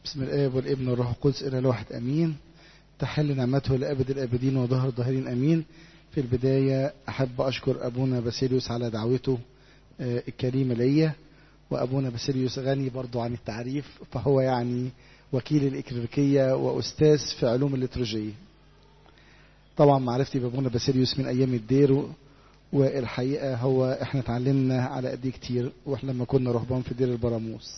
بسم الآب والابن والروح القدس إلى الواحد أمين تحل نعمته لأبد الآبدين وظهر الظاهرين أمين في البداية أحب أشكر أبونا باسيليوس على دعوته الكريمة ليا وأبونا باسيليوس غني برضو عن التعريف فهو يعني وكيل الإكليريكية وأستاذ في علوم الليتروجية طبعا معرفتي بأبونا باسيليوس من أيام الدير والحقيقة هو احنا اتعلمنا على قد كتير واحنا لما كنا رهبان في دير البراموس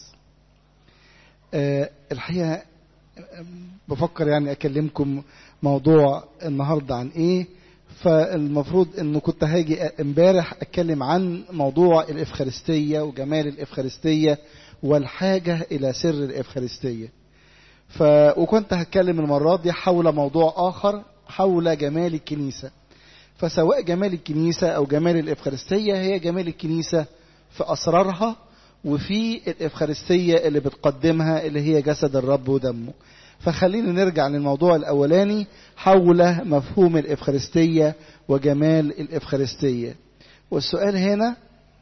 أه الحقيقة بفكر يعني أكلمكم موضوع النهاردة عن إيه فالمفروض انه كنت هاجي امبارح اتكلم عن موضوع الافخارستيه وجمال الافخارستيه والحاجه الى سر الافخارستيه ف وكنت هتكلم المرات دي حول موضوع اخر حول جمال الكنيسه فسواء جمال الكنيسه او جمال الافخارستيه هي جمال الكنيسه في اسرارها وفي الافخارستيه اللي بتقدمها اللي هي جسد الرب ودمه فخلينا نرجع للموضوع الأولاني حول مفهوم الإفخارستية وجمال الإفخارستية والسؤال هنا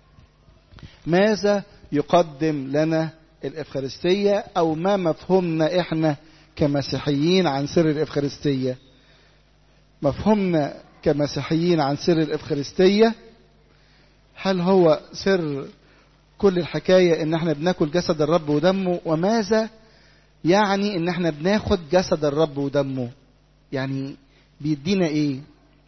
ماذا يقدم لنا الإفخارستية أو ما مفهومنا إحنا كمسيحيين عن سر الإفخارستية مفهومنا كمسيحيين عن سر الإفخارستية هل هو سر كل الحكاية إن احنا بناكل جسد الرب ودمه وماذا يعني ان احنا بناخد جسد الرب ودمه يعني بيدينا ايه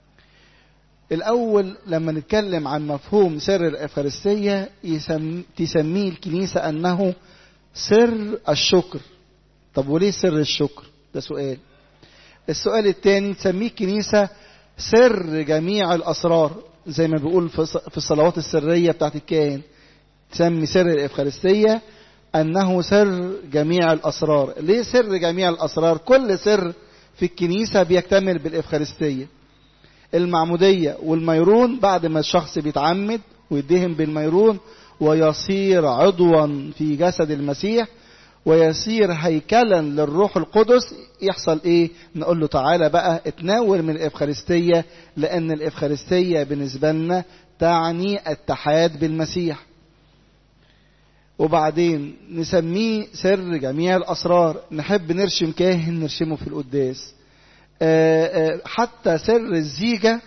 الاول لما نتكلم عن مفهوم سر الافخارستيه يسم تسميه الكنيسه انه سر الشكر طب وليه سر الشكر ده سؤال السؤال الثاني تسميه الكنيسه سر جميع الاسرار زي ما بيقول في الصلوات السريه بتاعت الكاهن تسمي سر الافخارستيه أنه سر جميع الأسرار ليه سر جميع الأسرار كل سر في الكنيسة بيكتمل بالإفخارستية المعمودية والميرون بعد ما الشخص بيتعمد ويدهن بالميرون ويصير عضوا في جسد المسيح ويصير هيكلا للروح القدس يحصل ايه نقول له تعالى بقى اتناول من الإفخارستية لأن الإفخارستية بالنسبة لنا تعني التحاد بالمسيح وبعدين نسميه سر جميع الأسرار نحب نرشم كاهن نرشمه في القداس حتى سر الزيجة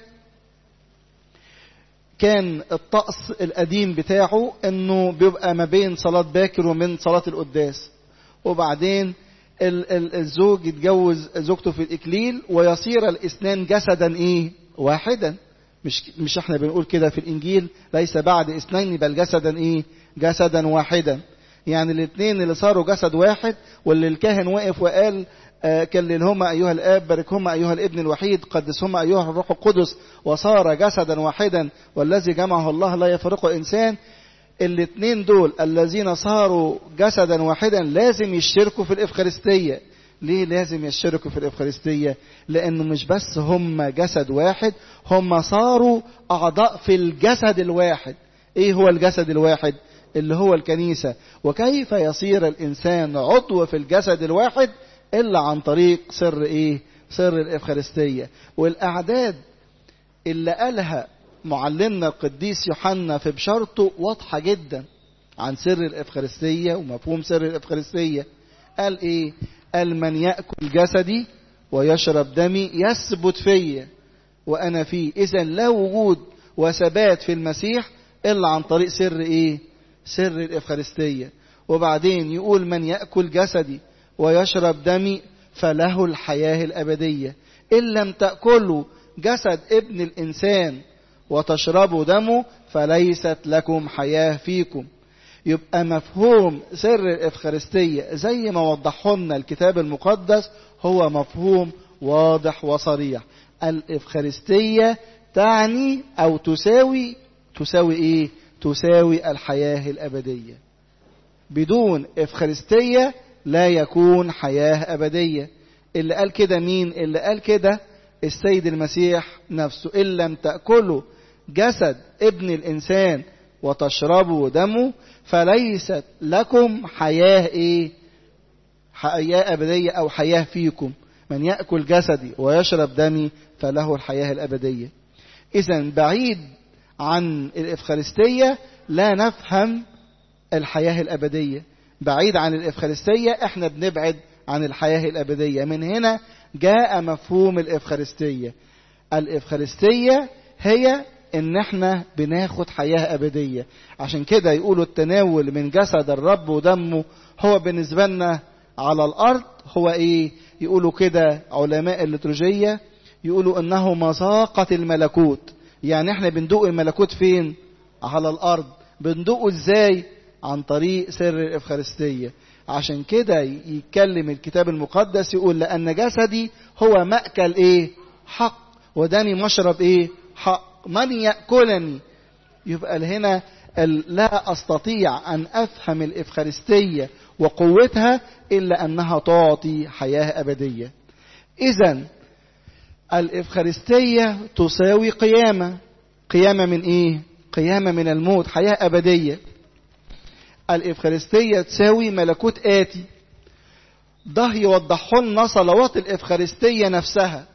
كان الطقس القديم بتاعه انه بيبقى ما بين صلاة باكر ومن صلاة القداس وبعدين الزوج يتجوز زوجته في الإكليل ويصير الاثنان جسدا ايه واحدا مش مش احنا بنقول كده في الانجيل ليس بعد اثنين بل جسدا ايه جسدا واحدا يعني الاثنين اللي صاروا جسد واحد واللي الكاهن واقف وقال آه كللهما ايها الاب باركهما ايها الابن الوحيد قدسهما ايها الروح القدس وصار جسدا واحدا والذي جمعه الله لا يفرقه انسان الاثنين دول الذين صاروا جسدا واحدا لازم يشتركوا في الافخارستيه ليه لازم يشتركوا في الإفخارستية لأنه مش بس هم جسد واحد هم صاروا أعضاء في الجسد الواحد إيه هو الجسد الواحد اللي هو الكنيسة وكيف يصير الإنسان عضو في الجسد الواحد إلا عن طريق سر إيه سر الإفخارستية والأعداد اللي قالها معلمنا القديس يوحنا في بشارته واضحة جدا عن سر الإفخارستية ومفهوم سر الإفخارستية قال إيه قال من يأكل جسدي ويشرب دمي يثبت فيا وأنا فيه إذا لا وجود وثبات في المسيح إلا عن طريق سر إيه سر الإفخارستية وبعدين يقول من يأكل جسدي ويشرب دمي فله الحياة الأبدية إن لم تأكلوا جسد ابن الإنسان وتشربوا دمه فليست لكم حياة فيكم يبقى مفهوم سر الإفخارستية زي ما وضحه لنا الكتاب المقدس هو مفهوم واضح وصريح الإفخارستية تعني أو تساوي تساوي إيه؟ تساوي الحياة الأبدية بدون إفخارستية لا يكون حياة أبدية اللي قال كده مين؟ اللي قال كده السيد المسيح نفسه إن لم تأكلوا جسد ابن الإنسان وتشربوا دمه فليست لكم حياة ايه حياة أبدية أو حياة فيكم من يأكل جسدي ويشرب دمي فله الحياة الأبدية إذا بعيد عن الإفخارستية لا نفهم الحياة الأبدية بعيد عن الإفخارستية احنا بنبعد عن الحياة الأبدية من هنا جاء مفهوم الإفخارستية الإفخارستية هي ان احنا بناخد حياة ابدية عشان كده يقولوا التناول من جسد الرب ودمه هو بالنسبة لنا على الارض هو ايه يقولوا كده علماء الليتورجية يقولوا انه مذاقة الملكوت يعني احنا بندوق الملكوت فين على الارض بندوقه ازاي عن طريق سر الافخارستية عشان كده يتكلم الكتاب المقدس يقول لان جسدي هو مأكل ايه حق ودمي مشرب ايه حق من يأكلني يبقى هنا لا أستطيع أن أفهم الإفخارستية وقوتها إلا أنها تعطي حياة أبدية إذا الإفخارستية تساوي قيامة قيامة من إيه؟ قيامة من الموت حياة أبدية الإفخارستية تساوي ملكوت آتي ده يوضح لنا صلوات الإفخارستية نفسها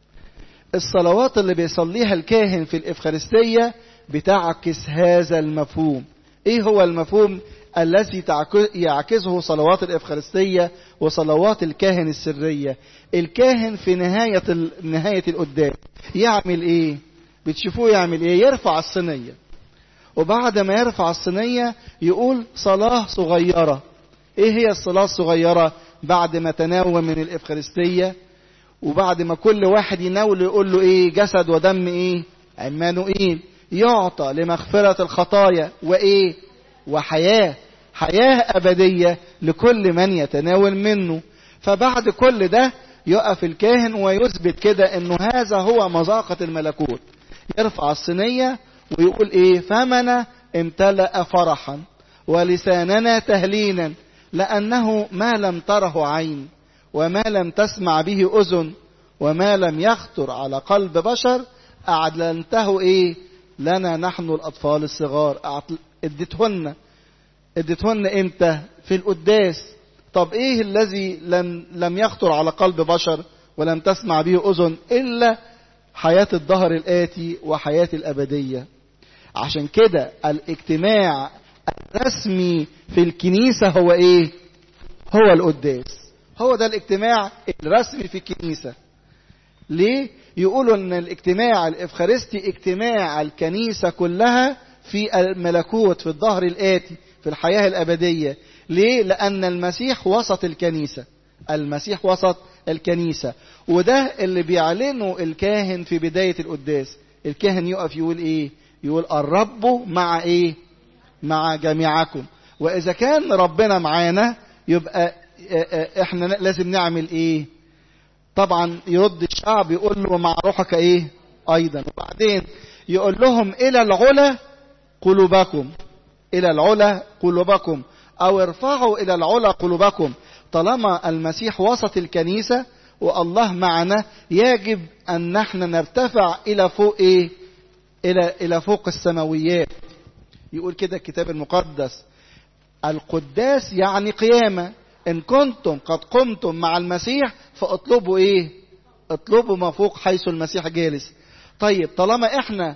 الصلوات اللي بيصليها الكاهن في الإفخارستية بتعكس هذا المفهوم ايه هو المفهوم الذي يعكسه صلوات الإفخارستية وصلوات الكاهن السرية الكاهن في نهاية نهاية القداس يعمل ايه بتشوفوه يعمل ايه يرفع الصينية وبعد ما يرفع الصينية يقول صلاة صغيرة ايه هي الصلاة الصغيرة بعد ما تناول من الإفخارستية وبعد ما كل واحد يناول يقول له ايه جسد ودم ايه عمانوئيل يعطى لمغفرة الخطايا وايه وحياة حياة أبدية لكل من يتناول منه فبعد كل ده يقف الكاهن ويثبت كده انه هذا هو مذاقة الملكوت يرفع الصينية ويقول ايه فمنا امتلأ فرحا ولساننا تهلينا لأنه ما لم تره عين وما لم تسمع به أذن وما لم يخطر على قلب بشر أعلنته إيه لنا نحن الأطفال الصغار اديتهن اديتهن امتى في القداس طب ايه الذي لم, لم يخطر على قلب بشر ولم تسمع به أذن إلا حياة الظهر الآتي وحياة الأبدية عشان كده الاجتماع الرسمي في الكنيسة هو ايه هو القداس هو ده الاجتماع الرسمي في الكنيسة ليه يقولوا ان الاجتماع الافخارستي اجتماع الكنيسة كلها في الملكوت في الظهر الآتي في الحياة الأبدية ليه لأن المسيح وسط الكنيسة المسيح وسط الكنيسة وده اللي بيعلنه الكاهن في بداية القداس الكاهن يقف يقول ايه يقول الرب مع ايه مع جميعكم واذا كان ربنا معانا يبقى احنا لازم نعمل ايه طبعا يرد الشعب يقول له مع روحك ايه ايضا وبعدين يقول لهم الى العلا قلوبكم الى العلا قلوبكم او ارفعوا الى العلا قلوبكم طالما المسيح وسط الكنيسة والله معنا يجب ان نحن نرتفع الى فوق ايه الى الى فوق السماويات يقول كده الكتاب المقدس القداس يعني قيامة ان كنتم قد قمتم مع المسيح فاطلبوا ايه اطلبوا ما فوق حيث المسيح جالس طيب طالما احنا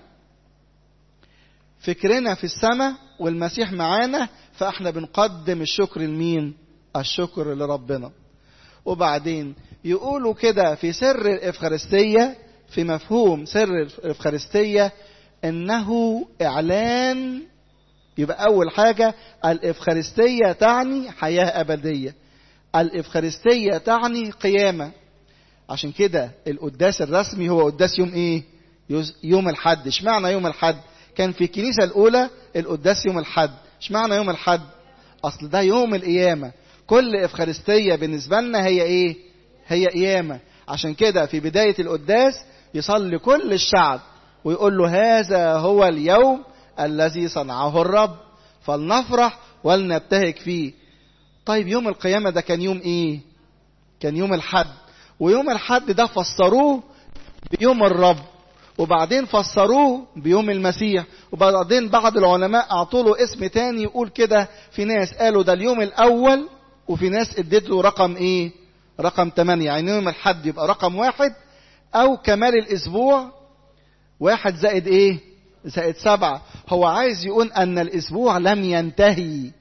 فكرنا في السماء والمسيح معانا فاحنا بنقدم الشكر لمين الشكر لربنا وبعدين يقولوا كده في سر الإفخارستية في مفهوم سر الإفخارستية إنه إعلان يبقى أول حاجة الإفخارستية تعني حياة أبدية الإفخارستية تعني قيامة عشان كده القداس الرسمي هو قداس يوم إيه يوم الحد اشمعنى يوم الحد كان في الكنيسة الأولى القداس يوم الحد اشمعنى يوم الحد أصل ده يوم القيامة كل إفخارستية بالنسبة لنا هي إيه هي قيامة عشان كده في بداية القداس يصلي كل الشعب ويقول له هذا هو اليوم الذي صنعه الرب فلنفرح ولنبتهج فيه طيب يوم القيامة ده كان يوم ايه كان يوم الحد ويوم الحد ده فسروه بيوم الرب وبعدين فسروه بيوم المسيح وبعدين بعض العلماء اعطوا له اسم تاني يقول كده في ناس قالوا ده اليوم الاول وفي ناس اديت له رقم ايه رقم 8 يعني يوم الحد يبقى رقم واحد او كمال الاسبوع واحد زائد ايه زائد سبعة هو عايز يقول ان الاسبوع لم ينتهي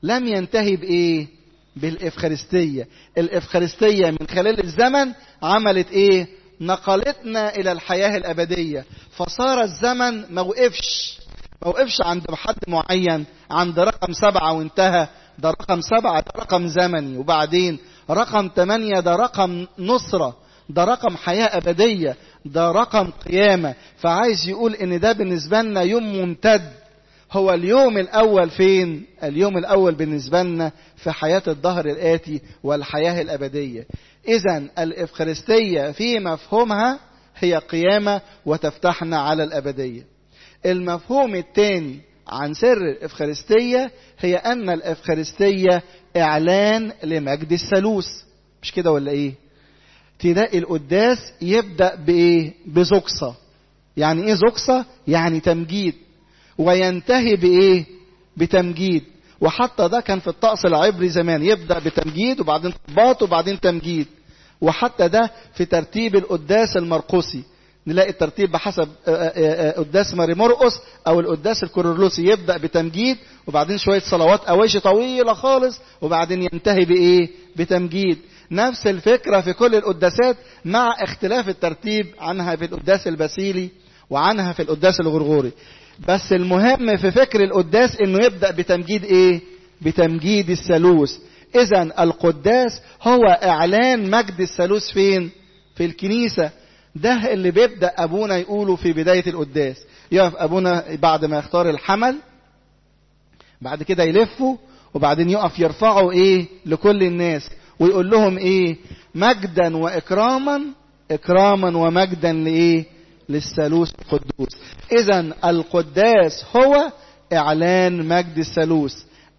لم ينتهي بإيه بالإفخارستية الإفخارستية من خلال الزمن عملت إيه نقلتنا إلى الحياة الأبدية فصار الزمن ما وقفش ما وقفش عند حد معين عند رقم سبعة وانتهى ده رقم سبعة ده رقم زمني وبعدين رقم ثمانية ده رقم نصرة ده رقم حياة أبدية ده رقم قيامة فعايز يقول إن ده بالنسبة لنا يوم ممتد هو اليوم الأول فين؟ اليوم الأول بالنسبة لنا في حياة الظهر الآتي والحياة الأبدية. إذا الإفخارستية في مفهومها هي قيامة وتفتحنا على الأبدية. المفهوم الثاني عن سر الإفخارستية هي أن الإفخارستية إعلان لمجد الثالوث. مش كده ولا إيه؟ تلاقي القداس يبدأ بإيه؟ بزقصة. يعني إيه زقصة؟ يعني تمجيد. وينتهي بايه بتمجيد وحتى ده كان في الطقس العبري زمان يبدا بتمجيد وبعدين طباط وبعدين تمجيد وحتى ده في ترتيب القداس المرقسي نلاقي الترتيب بحسب قداس ماري مرقس او القداس الكورولوسي يبدا بتمجيد وبعدين شويه صلوات اواشي طويله خالص وبعدين ينتهي بايه بتمجيد نفس الفكره في كل القداسات مع اختلاف الترتيب عنها في القداس الباسيلي وعنها في القداس الغرغوري بس المهم في فكر القداس انه يبدا بتمجيد ايه بتمجيد الثالوث اذا القداس هو اعلان مجد الثالوث فين في الكنيسه ده اللي بيبدا ابونا يقوله في بدايه القداس يقف ابونا بعد ما يختار الحمل بعد كده يلفه وبعدين يقف يرفعه ايه لكل الناس ويقول لهم ايه مجدا واكراما اكراما ومجدا لايه للثالوث القدوس اذا القداس هو اعلان مجد الثالوث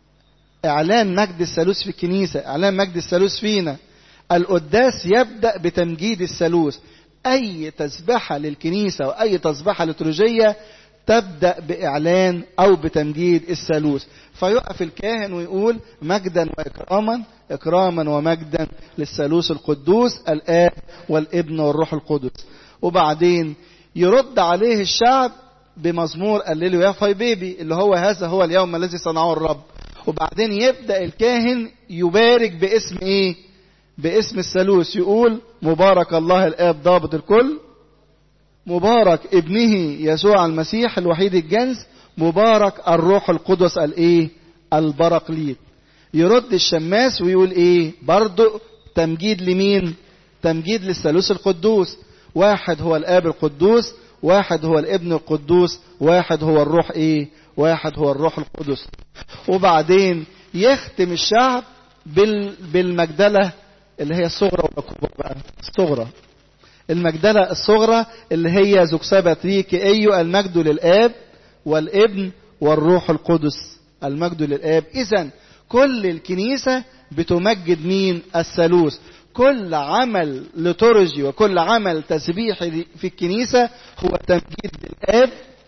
اعلان مجد الثالوث في الكنيسه اعلان مجد الثالوث فينا القداس يبدا بتمجيد الثالوث اي تسبحه للكنيسه واي تسبحه لتروجيه تبدا باعلان او بتمجيد الثالوث فيقف الكاهن ويقول مجدا واكراما اكراما ومجدا للثالوث القدوس الاب والابن والروح القدس وبعدين يرد عليه الشعب بمزمور قللوا يا فاي بيبي اللي هو هذا هو اليوم الذي صنعه الرب وبعدين يبدا الكاهن يبارك باسم ايه باسم الثالوث يقول مبارك الله الاب ضابط الكل مبارك ابنه يسوع المسيح الوحيد الجنس مبارك الروح القدس الايه البرقليط يرد الشماس ويقول ايه برضو تمجيد لمين تمجيد للثالوث القدوس واحد هو الاب القدوس واحد هو الابن القدوس واحد هو الروح ايه واحد هو الروح القدس وبعدين يختم الشعب بال بالمجدله اللي هي الصغرى والكبرى بقى الصغرى المجدله الصغرى اللي هي زكسبة ريكي ايو المجد للاب والابن والروح القدس المجد للاب اذا كل الكنيسه بتمجد مين الثالوث كل عمل لتورجي وكل عمل تسبيحي في الكنيسة هو تمجيد بالآب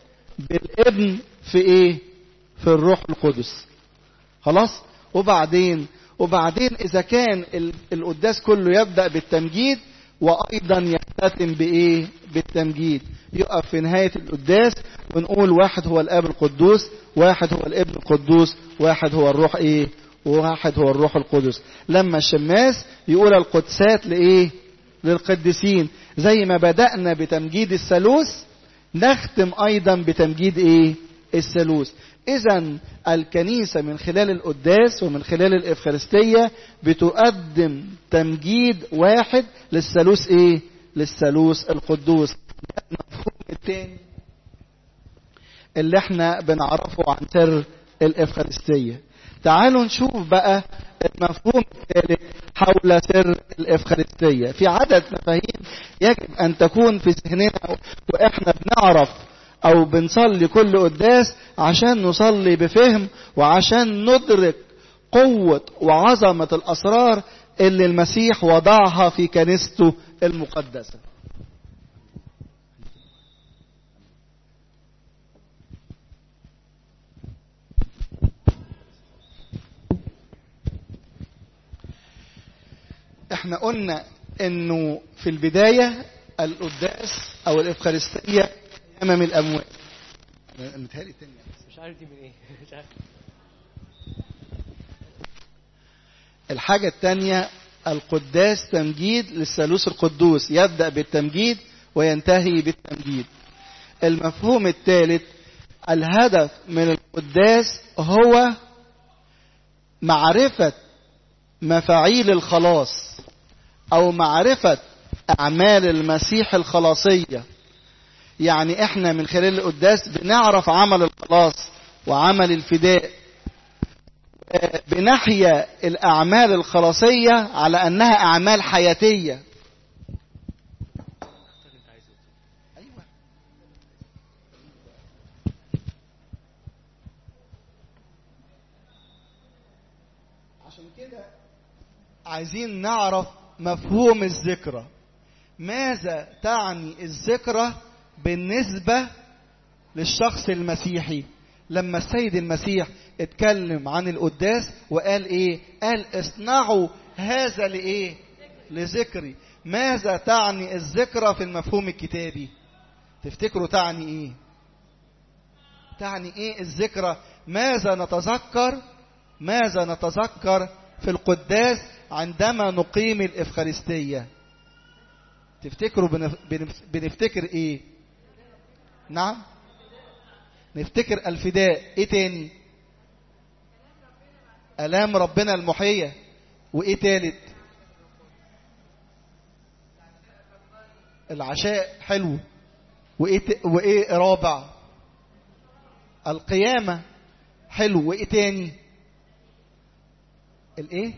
بالابن في ايه في الروح القدس خلاص وبعدين وبعدين اذا كان القداس كله يبدأ بالتمجيد وايضا يختتم بايه بالتمجيد يقف في نهاية القداس ونقول واحد هو الاب القدوس واحد هو الابن القدوس واحد هو الروح ايه وواحد هو الروح القدس لما الشماس يقول القدسات لايه للقديسين زي ما بدأنا بتمجيد الثالوث نختم ايضا بتمجيد ايه الثالوث اذا الكنيسة من خلال القداس ومن خلال الافخارستية بتقدم تمجيد واحد للثالوث ايه للثالوث القدوس المفهوم الثاني اللي احنا بنعرفه عن سر الافخارستيه تعالوا نشوف بقى المفهوم الثالث حول سر الإفخارستية في عدد مفاهيم يجب أن تكون في ذهننا وإحنا بنعرف أو بنصلي كل قداس عشان نصلي بفهم وعشان ندرك قوة وعظمة الأسرار اللي المسيح وضعها في كنيسته المقدسة احنا قلنا انه في البداية القداس او الافخارستية امام الاموات متهيألي تاني مش عارف دي من ايه مش عارف الحاجة الثانية القداس تمجيد للثالوث القدوس يبدأ بالتمجيد وينتهي بالتمجيد المفهوم الثالث الهدف من القداس هو معرفة مفاعيل الخلاص أو معرفة أعمال المسيح الخلاصية يعني احنا من خلال القداس بنعرف عمل الخلاص وعمل الفداء بنحيا الأعمال الخلاصية على أنها أعمال حياتية عشان كده عايزين نعرف مفهوم الذكرى ماذا تعني الذكرى بالنسبة للشخص المسيحي لما السيد المسيح اتكلم عن القداس وقال ايه قال اصنعوا هذا لايه لذكري ماذا تعني الذكرى في المفهوم الكتابي تفتكروا تعني ايه تعني ايه الذكرى ماذا نتذكر ماذا نتذكر في القداس عندما نقيم الإفخارستية تفتكروا بنفتكر ايه نعم نفتكر الفداء ايه تاني الام ربنا المحية وايه تالت العشاء حلو وايه ت... وايه رابع القيامة حلو وايه تاني الايه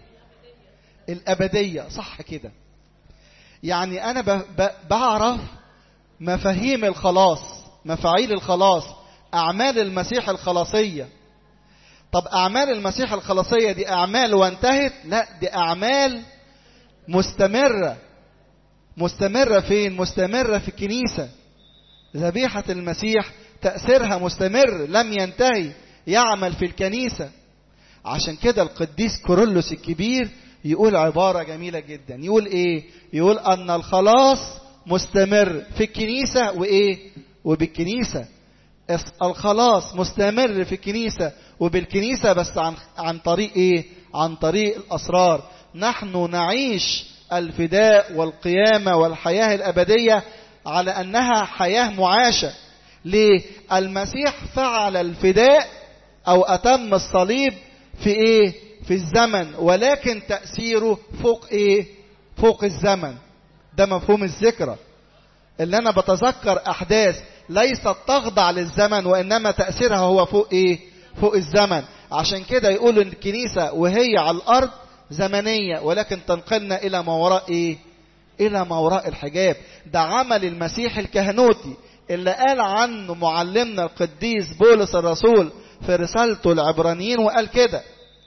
الابدية صح كده يعني انا ب... ب... بعرف مفاهيم الخلاص مفاعيل الخلاص اعمال المسيح الخلاصية طب اعمال المسيح الخلاصية دي اعمال وانتهت لا دي اعمال مستمرة مستمرة فين مستمرة في الكنيسة ذبيحة المسيح تأثيرها مستمر لم ينتهي يعمل في الكنيسة عشان كده القديس كورولوس الكبير يقول عبارة جميلة جدا يقول ايه يقول ان الخلاص مستمر في الكنيسة وايه وبالكنيسة الخلاص مستمر في الكنيسة وبالكنيسة بس عن, عن طريق ايه عن طريق الاسرار نحن نعيش الفداء والقيامة والحياة الابدية على انها حياة معاشة ليه المسيح فعل الفداء او اتم الصليب في ايه في الزمن ولكن تأثيره فوق ايه فوق الزمن ده مفهوم الذكرى اللي انا بتذكر احداث ليست تخضع للزمن وانما تأثيرها هو فوق ايه فوق الزمن عشان كده يقولوا الكنيسة وهي على الارض زمنية ولكن تنقلنا الى ما وراء ايه الى ما وراء الحجاب ده عمل المسيح الكهنوتي اللي قال عنه معلمنا القديس بولس الرسول في رسالته العبرانيين وقال كده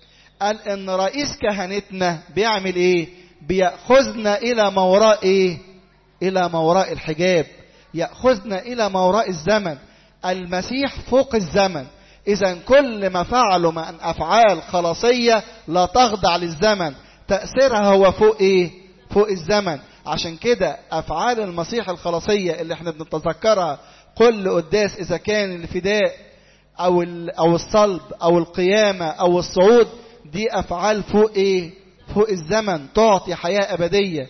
قال ان رئيس كهنتنا بيعمل ايه بيأخذنا الى ما وراء ايه الى ما وراء الحجاب يأخذنا الى ما وراء الزمن المسيح فوق الزمن اذا كل ما فعله من افعال خلاصية لا تخضع للزمن تأثيرها هو فوق ايه فوق الزمن عشان كده افعال المسيح الخلاصية اللي احنا بنتذكرها كل قداس اذا كان الفداء او او الصلب او القيامة او الصعود دي افعال فوق ايه فوق الزمن تعطي حياة ابدية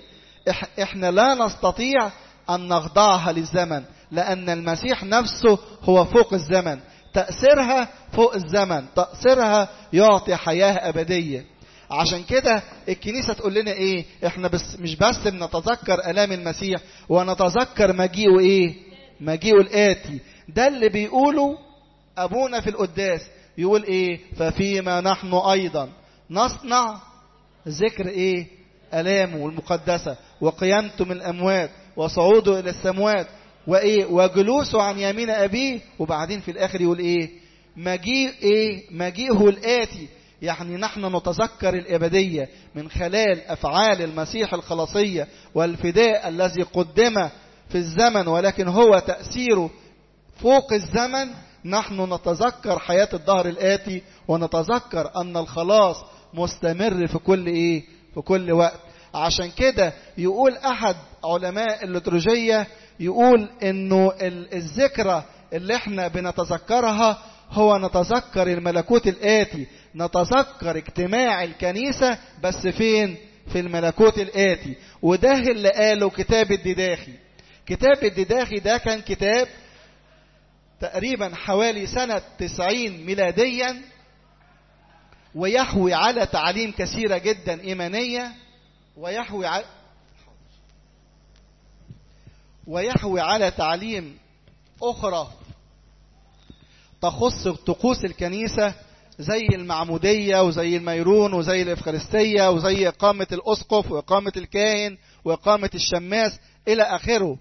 احنا لا نستطيع ان نخضعها للزمن لان المسيح نفسه هو فوق الزمن تأثيرها فوق الزمن تأثيرها يعطي حياة ابدية عشان كده الكنيسة تقول لنا ايه احنا بس مش بس بنتذكر الام المسيح ونتذكر مجيئه ايه مجيئه الاتي ده اللي بيقوله ابونا في القداس يقول ايه ففيما نحن ايضا نصنع ذكر ايه الامه المقدسة وقيامته من الاموات وصعوده الى السموات وايه وجلوسه عن يمين ابيه وبعدين في الاخر يقول ايه مجيء ايه مجيئه الاتي يعني نحن نتذكر الابدية من خلال افعال المسيح الخلاصية والفداء الذي قدم في الزمن ولكن هو تأثيره فوق الزمن نحن نتذكر حياة الظهر الآتي ونتذكر أن الخلاص مستمر في كل إيه في كل وقت عشان كده يقول أحد علماء الليتورجية يقول إنه الذكرى اللي احنا بنتذكرها هو نتذكر الملكوت الآتي نتذكر اجتماع الكنيسة بس فين في الملكوت الآتي وده اللي قاله كتاب الدداخي كتاب الدداخي ده كان كتاب تقريبا حوالي سنة 90 ميلاديا ويحوي على تعليم كثيرة جدا إيمانية ويحوي على ويحوي على تعليم أخرى تخص طقوس الكنيسة زي المعمودية وزي الميرون وزي الإفخارستية وزي إقامة الأسقف وإقامة الكاهن وإقامة الشماس إلى آخره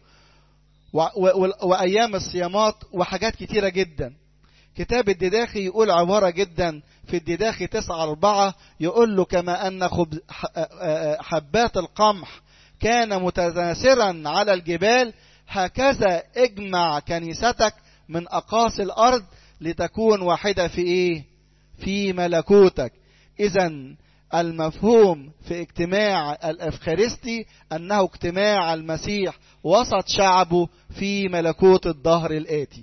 وأيام الصيامات وحاجات كتيرة جدا كتاب الدداخي يقول عبارة جدا في الدداخي تسعة أربعة يقول له كما أن حبات القمح كان متناثرا على الجبال هكذا اجمع كنيستك من أقاصي الأرض لتكون واحدة في إيه؟ في ملكوتك إذا المفهوم في اجتماع الأفخارستي أنه اجتماع المسيح وسط شعبه في ملكوت الظهر الآتي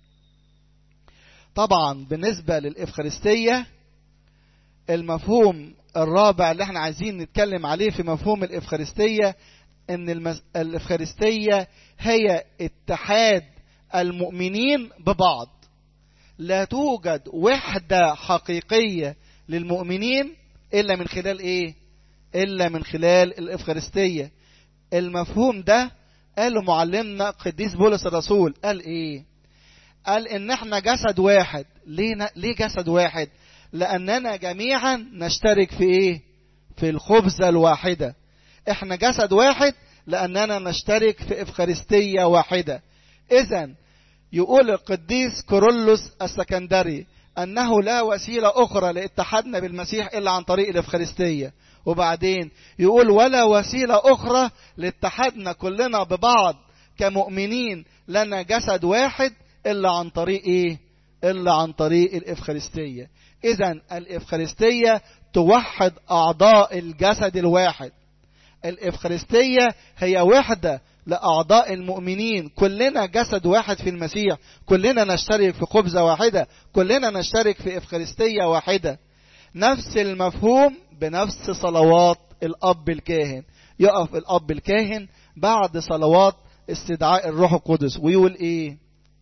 طبعا بالنسبة للإفخارستية المفهوم الرابع اللي احنا عايزين نتكلم عليه في مفهوم الإفخارستية ان المز... الإفخارستية هي اتحاد المؤمنين ببعض لا توجد وحدة حقيقية للمؤمنين إلا من خلال إيه؟ إلا من خلال الإفخارستية المفهوم ده قال معلمنا قديس بولس الرسول قال إيه؟ قال إن إحنا جسد واحد ليه, ن... ليه جسد واحد؟ لأننا جميعا نشترك في إيه؟ في الخبزة الواحدة إحنا جسد واحد لأننا نشترك في إفخارستية واحدة إذا يقول القديس كورولوس السكندري أنه لا وسيلة أخرى لاتحادنا بالمسيح إلا عن طريق الإفخارستية وبعدين يقول ولا وسيلة أخرى لاتحادنا كلنا ببعض كمؤمنين لنا جسد واحد إلا عن طريق إيه؟ إلا عن طريق الإفخارستية إذا الإفخارستية توحد أعضاء الجسد الواحد الإفخارستية هي وحدة لأعضاء المؤمنين كلنا جسد واحد في المسيح كلنا نشترك في خبزة واحدة كلنا نشترك في إفخارستية واحدة نفس المفهوم بنفس صلوات الأب الكاهن يقف الأب الكاهن بعد صلوات استدعاء الروح القدس ويقول إيه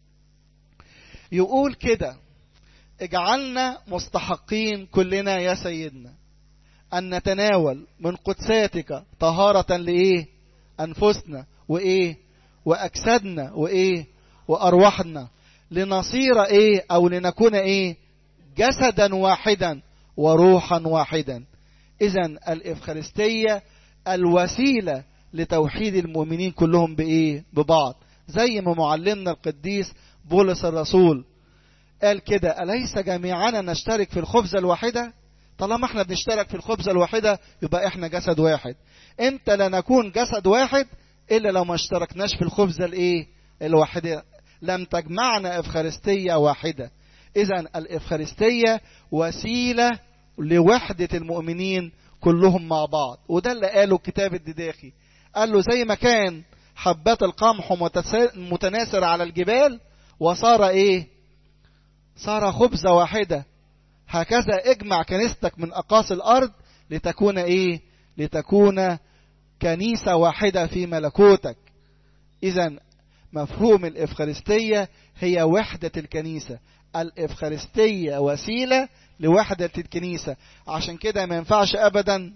يقول كده اجعلنا مستحقين كلنا يا سيدنا أن نتناول من قدساتك طهارة لإيه أنفسنا وإيه وأجسادنا وإيه وأرواحنا لنصير إيه أو لنكون إيه جسدا واحدا وروحا واحدا إذا الإفخارستية الوسيلة لتوحيد المؤمنين كلهم بإيه ببعض زي ما معلمنا القديس بولس الرسول قال كده أليس جميعنا نشترك في الخبزة الواحدة طالما احنا بنشترك في الخبزة الواحدة يبقى احنا جسد واحد انت لا نكون جسد واحد الا لو ما اشتركناش في الخبزة الايه الواحدة لم تجمعنا افخارستية واحدة اذا الافخارستية وسيلة لوحدة المؤمنين كلهم مع بعض وده اللي قاله الكتاب الدداخي قال له زي ما كان حبات القمح متناثر على الجبال وصار ايه صار خبزة واحدة هكذا اجمع كنيستك من أقاصي الأرض لتكون إيه لتكون كنيسة واحدة في ملكوتك إذا مفهوم الإفخارستية هي وحدة الكنيسة الإفخارستية وسيلة لوحدة الكنيسة عشان كده ما ينفعش أبدا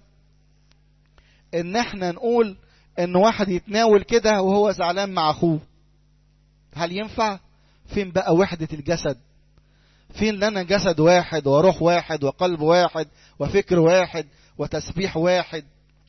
إن احنا نقول إن واحد يتناول كده وهو زعلان مع أخوه هل ينفع؟ فين بقى وحدة الجسد؟ فين لنا جسد واحد وروح واحد وقلب واحد وفكر واحد وتسبيح واحد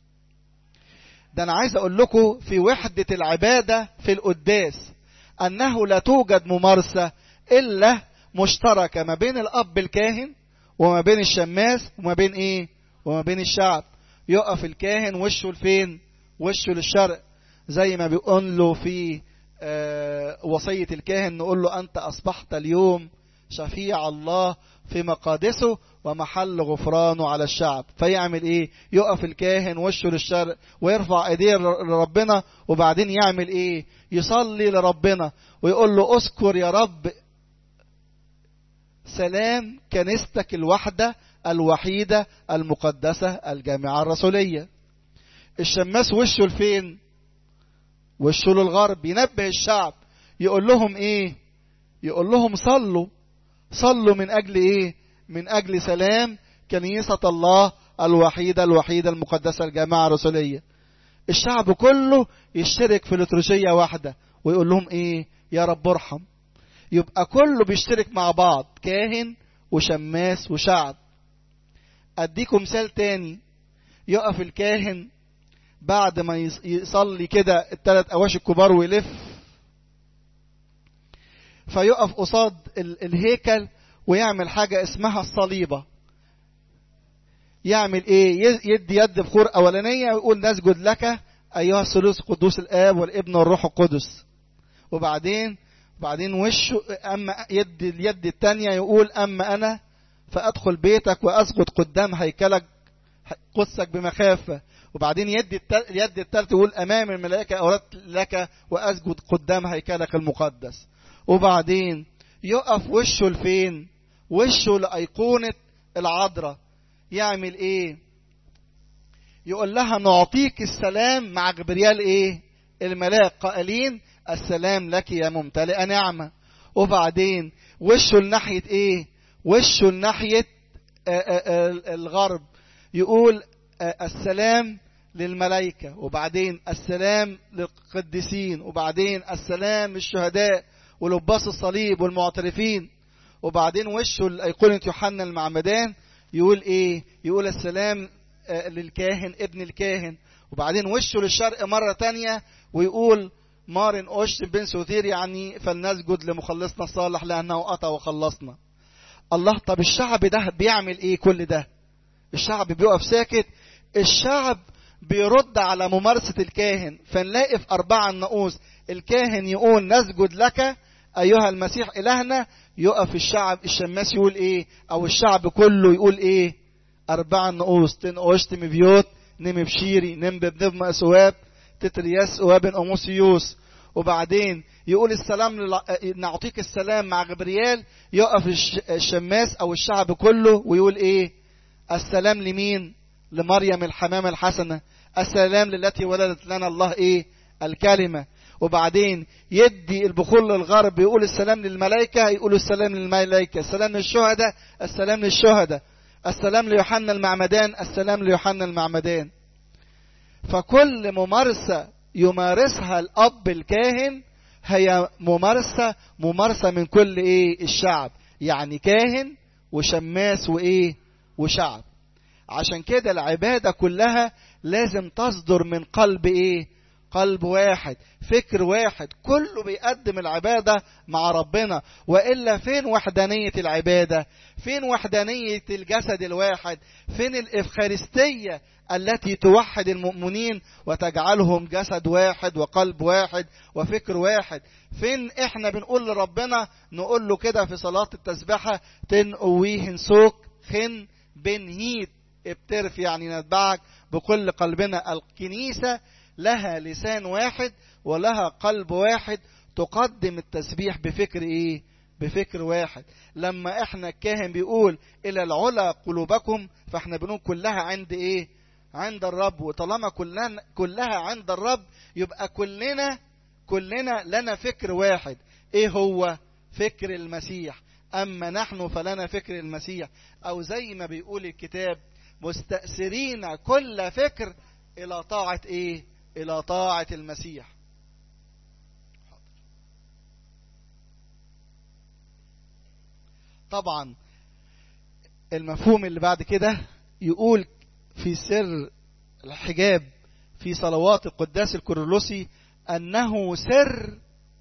ده انا عايز اقول لكم في وحدة العبادة في القداس انه لا توجد ممارسة الا مشتركة ما بين الاب الكاهن وما بين الشماس وما بين ايه وما بين الشعب يقف الكاهن وشه لفين وشه للشرق زي ما بيقول له في آه وصية الكاهن نقول له انت اصبحت اليوم شفيع الله في مقادسه ومحل غفرانه على الشعب فيعمل ايه يقف الكاهن وشه للشرق ويرفع ايديه لربنا وبعدين يعمل ايه يصلي لربنا ويقول له اذكر يا رب سلام كنيستك الوحدة الوحيدة المقدسة الجامعة الرسولية الشماس وشه لفين وشه للغرب ينبه الشعب يقول لهم ايه يقول لهم صلوا صلوا من اجل ايه من اجل سلام كنيسة الله الوحيدة الوحيدة المقدسة الجامعة الرسولية الشعب كله يشترك في لترجية واحدة ويقول لهم ايه يا رب ارحم يبقى كله بيشترك مع بعض كاهن وشماس وشعب اديكم مثال تاني يقف الكاهن بعد ما يصلي كده الثلاث اواشي الكبار ويلف فيقف قصاد الهيكل ويعمل حاجة اسمها الصليبة يعمل ايه يدي يد بخور اولانية ويقول نسجد لك ايها الثالوث قدوس الاب والابن والروح القدس وبعدين وبعدين وشه اما يد اليد الثانية يقول اما انا فادخل بيتك واسجد قدام هيكلك قدسك بمخافة وبعدين يد اليد الثالثة يقول امام الملائكة اردت لك واسجد قدام هيكلك المقدس وبعدين يقف وشه لفين وشه لأيقونة العذراء يعمل ايه يقول لها نعطيك السلام مع جبريال ايه الملاك قائلين السلام لك يا ممتلئة نعمة وبعدين وشه لناحية ايه وشه لناحية الغرب يقول السلام للملائكة وبعدين السلام للقديسين وبعدين السلام للشهداء ولباس الصليب والمعترفين وبعدين وشه لأيقونة يوحنا المعمدان يقول ايه يقول السلام للكاهن ابن الكاهن وبعدين وشه للشرق مرة تانية ويقول مارن أوشت بن سوثير يعني فلنسجد لمخلصنا الصالح لأنه أتى وخلصنا الله طب الشعب ده بيعمل ايه كل ده الشعب بيقف ساكت الشعب بيرد على ممارسة الكاهن فنلاقي في أربعة النقوس الكاهن يقول نسجد لك أيها المسيح إلهنا يقف الشعب الشماس يقول إيه أو الشعب كله يقول إيه أربعة نقوس تنقوشت مبيوت نم بشيري نم ببنب أسواب تترياس وابن أموسيوس وبعدين يقول السلام لل... نعطيك السلام مع جبريال يقف الشماس أو الشعب كله ويقول إيه السلام لمين لمريم الحمامة الحسنة السلام للتي ولدت لنا الله إيه الكلمة وبعدين يدي البخور للغرب يقول السلام للملائكة يقول السلام للملائكة السلام للشهداء السلام للشهداء السلام ليوحنا المعمدان السلام ليوحنا المعمدان فكل ممارسة يمارسها الأب الكاهن هي ممارسة ممارسة من كل إيه الشعب يعني كاهن وشماس وإيه وشعب عشان كده العبادة كلها لازم تصدر من قلب إيه قلب واحد فكر واحد كله بيقدم العبادة مع ربنا وإلا فين وحدانية العبادة فين وحدانية الجسد الواحد فين الإفخارستية التي توحد المؤمنين وتجعلهم جسد واحد وقلب واحد وفكر واحد فين احنا بنقول لربنا نقول له كده في صلاة التسبحة تنقويه سوك خن بنهيت ابترف يعني نتبعك بكل قلبنا الكنيسة لها لسان واحد ولها قلب واحد تقدم التسبيح بفكر ايه بفكر واحد لما احنا الكاهن بيقول الى العلا قلوبكم فاحنا بنقول كلها عند ايه عند الرب وطالما كلنا كلها عند الرب يبقى كلنا كلنا لنا فكر واحد ايه هو فكر المسيح اما نحن فلنا فكر المسيح او زي ما بيقول الكتاب مستأثرين كل فكر الى طاعة ايه الى طاعة المسيح طبعا المفهوم اللي بعد كده يقول في سر الحجاب في صلوات القداس الكورولوسي أنه سر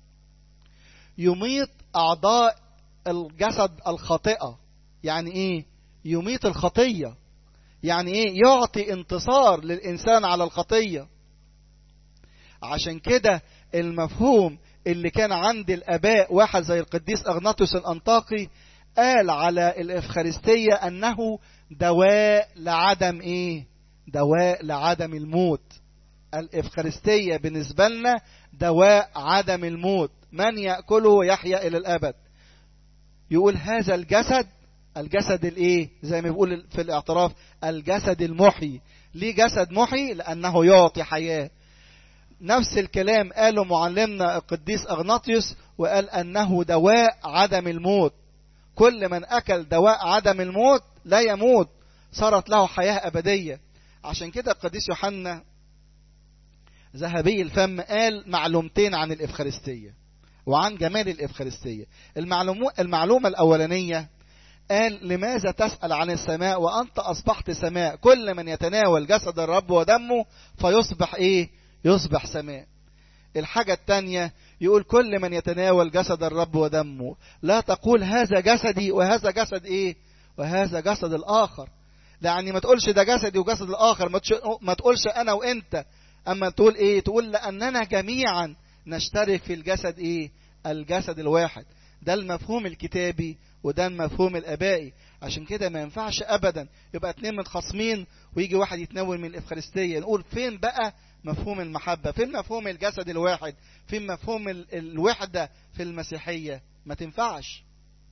يميط أعضاء الجسد الخاطئة يعني إيه يميط الخطية يعني إيه يعطي انتصار للإنسان على الخطية عشان كده المفهوم اللي كان عند الآباء واحد زي القديس أغناطيوس الأنطاقي قال على الإفخارستية أنه دواء لعدم إيه دواء لعدم الموت الإفخارستية بالنسبة لنا دواء عدم الموت من يأكله يحيا إلى الأبد يقول هذا الجسد الجسد الايه زي ما بيقول في الاعتراف الجسد المحي ليه جسد محي لانه يعطي حياه نفس الكلام قاله معلمنا القديس اغناطيوس وقال انه دواء عدم الموت كل من اكل دواء عدم الموت لا يموت صارت له حياه ابديه عشان كده القديس يوحنا ذهبي الفم قال معلومتين عن الافخارستيه وعن جمال الافخارستيه المعلومه الاولانيه قال لماذا تسأل عن السماء وأنت أصبحت سماء كل من يتناول جسد الرب ودمه فيصبح إيه يصبح سماء الحاجة الثانية يقول كل من يتناول جسد الرب ودمه لا تقول هذا جسدي وهذا جسد إيه وهذا جسد الآخر يعني ما تقولش ده جسدي وجسد الآخر ما تقولش أنا وإنت أما تقول إيه تقول لأننا جميعا نشترك في الجسد إيه الجسد الواحد ده المفهوم الكتابي وده المفهوم الابائي عشان كده ما ينفعش ابدا يبقى اتنين متخاصمين ويجي واحد يتناول من الافخارستيه نقول فين بقى مفهوم المحبه فين مفهوم الجسد الواحد فين مفهوم الوحده في المسيحيه ما تنفعش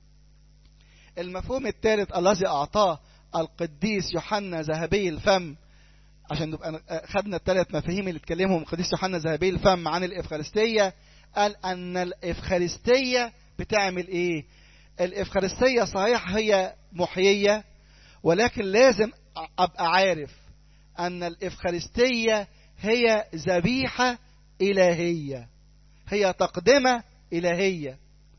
المفهوم الثالث الذي اعطاه القديس يوحنا ذهبي الفم عشان نبقى خدنا الثلاث مفاهيم اللي اتكلمهم القديس يوحنا ذهبي الفم عن الافخارستيه قال ان الافخارستيه بتعمل ايه الإفخارستية صحيح هي محيية ولكن لازم أبقى عارف أن الإفخارستية هي ذبيحة إلهية هي تقدمة إلهية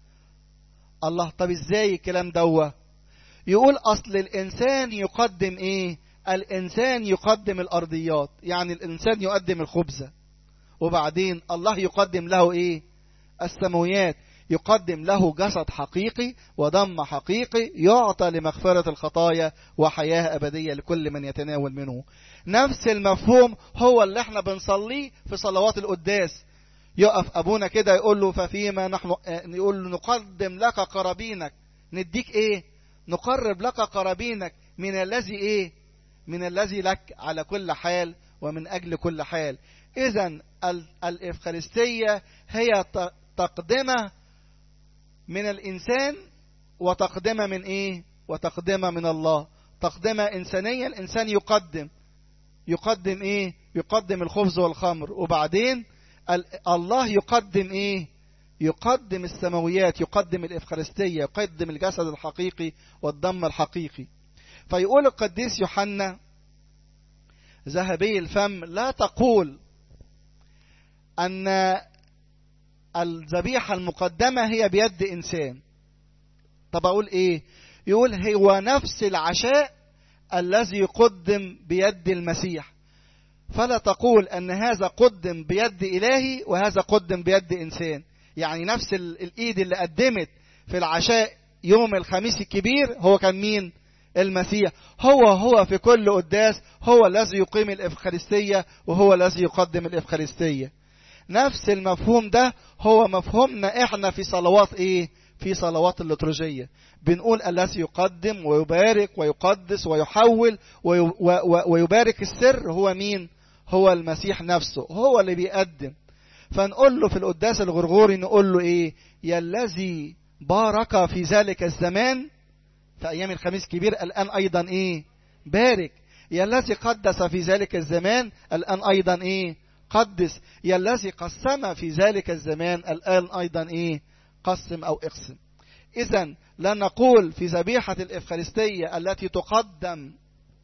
الله طب إزاي الكلام دوا يقول أصل الإنسان يقدم إيه الإنسان يقدم الأرضيات يعني الإنسان يقدم الخبزة وبعدين الله يقدم له إيه السماويات يقدم له جسد حقيقي ودم حقيقي يعطى لمغفرة الخطايا وحياة أبدية لكل من يتناول منه نفس المفهوم هو اللي احنا بنصليه في صلوات القداس يقف أبونا كده يقول له ففيما نحن يقول له نقدم لك قرابينك نديك ايه نقرب لك قرابينك من الذي ايه من الذي لك على كل حال ومن أجل كل حال إذا الإفخارستية هي تقدمة من الإنسان وتقدمة من إيه وتقدمة من الله تقدمة إنسانية الإنسان يقدم يقدم إيه يقدم الخبز والخمر وبعدين الله يقدم إيه يقدم السماويات يقدم الإفخارستية يقدم الجسد الحقيقي والدم الحقيقي فيقول القديس يوحنا ذهبي الفم لا تقول أن الذبيحة المقدمة هي بيد إنسان طب أقول إيه يقول هو نفس العشاء الذي قدم بيد المسيح فلا تقول أن هذا قدم بيد إلهي وهذا قدم بيد إنسان يعني نفس الإيد اللي قدمت في العشاء يوم الخميس الكبير هو كان مين المسيح هو هو في كل قداس هو الذي يقيم الإفخارستية وهو الذي يقدم الإفخارستية نفس المفهوم ده هو مفهومنا احنا في صلوات ايه في صلوات الليتورجية بنقول الذي يقدم ويبارك ويقدس ويحول ويبارك السر هو مين هو المسيح نفسه هو اللي بيقدم فنقول له في القداس الغرغوري نقول له ايه يا الذي بارك في ذلك الزمان في ايام الخميس الكبير الان ايضا ايه بارك يا الذي قدس في ذلك الزمان الان ايضا ايه قدس يا الذي قسم في ذلك الزمان الآن أيضا إيه قسم أو اقسم إذا لا نقول في ذبيحة الإفخارستية التي تقدم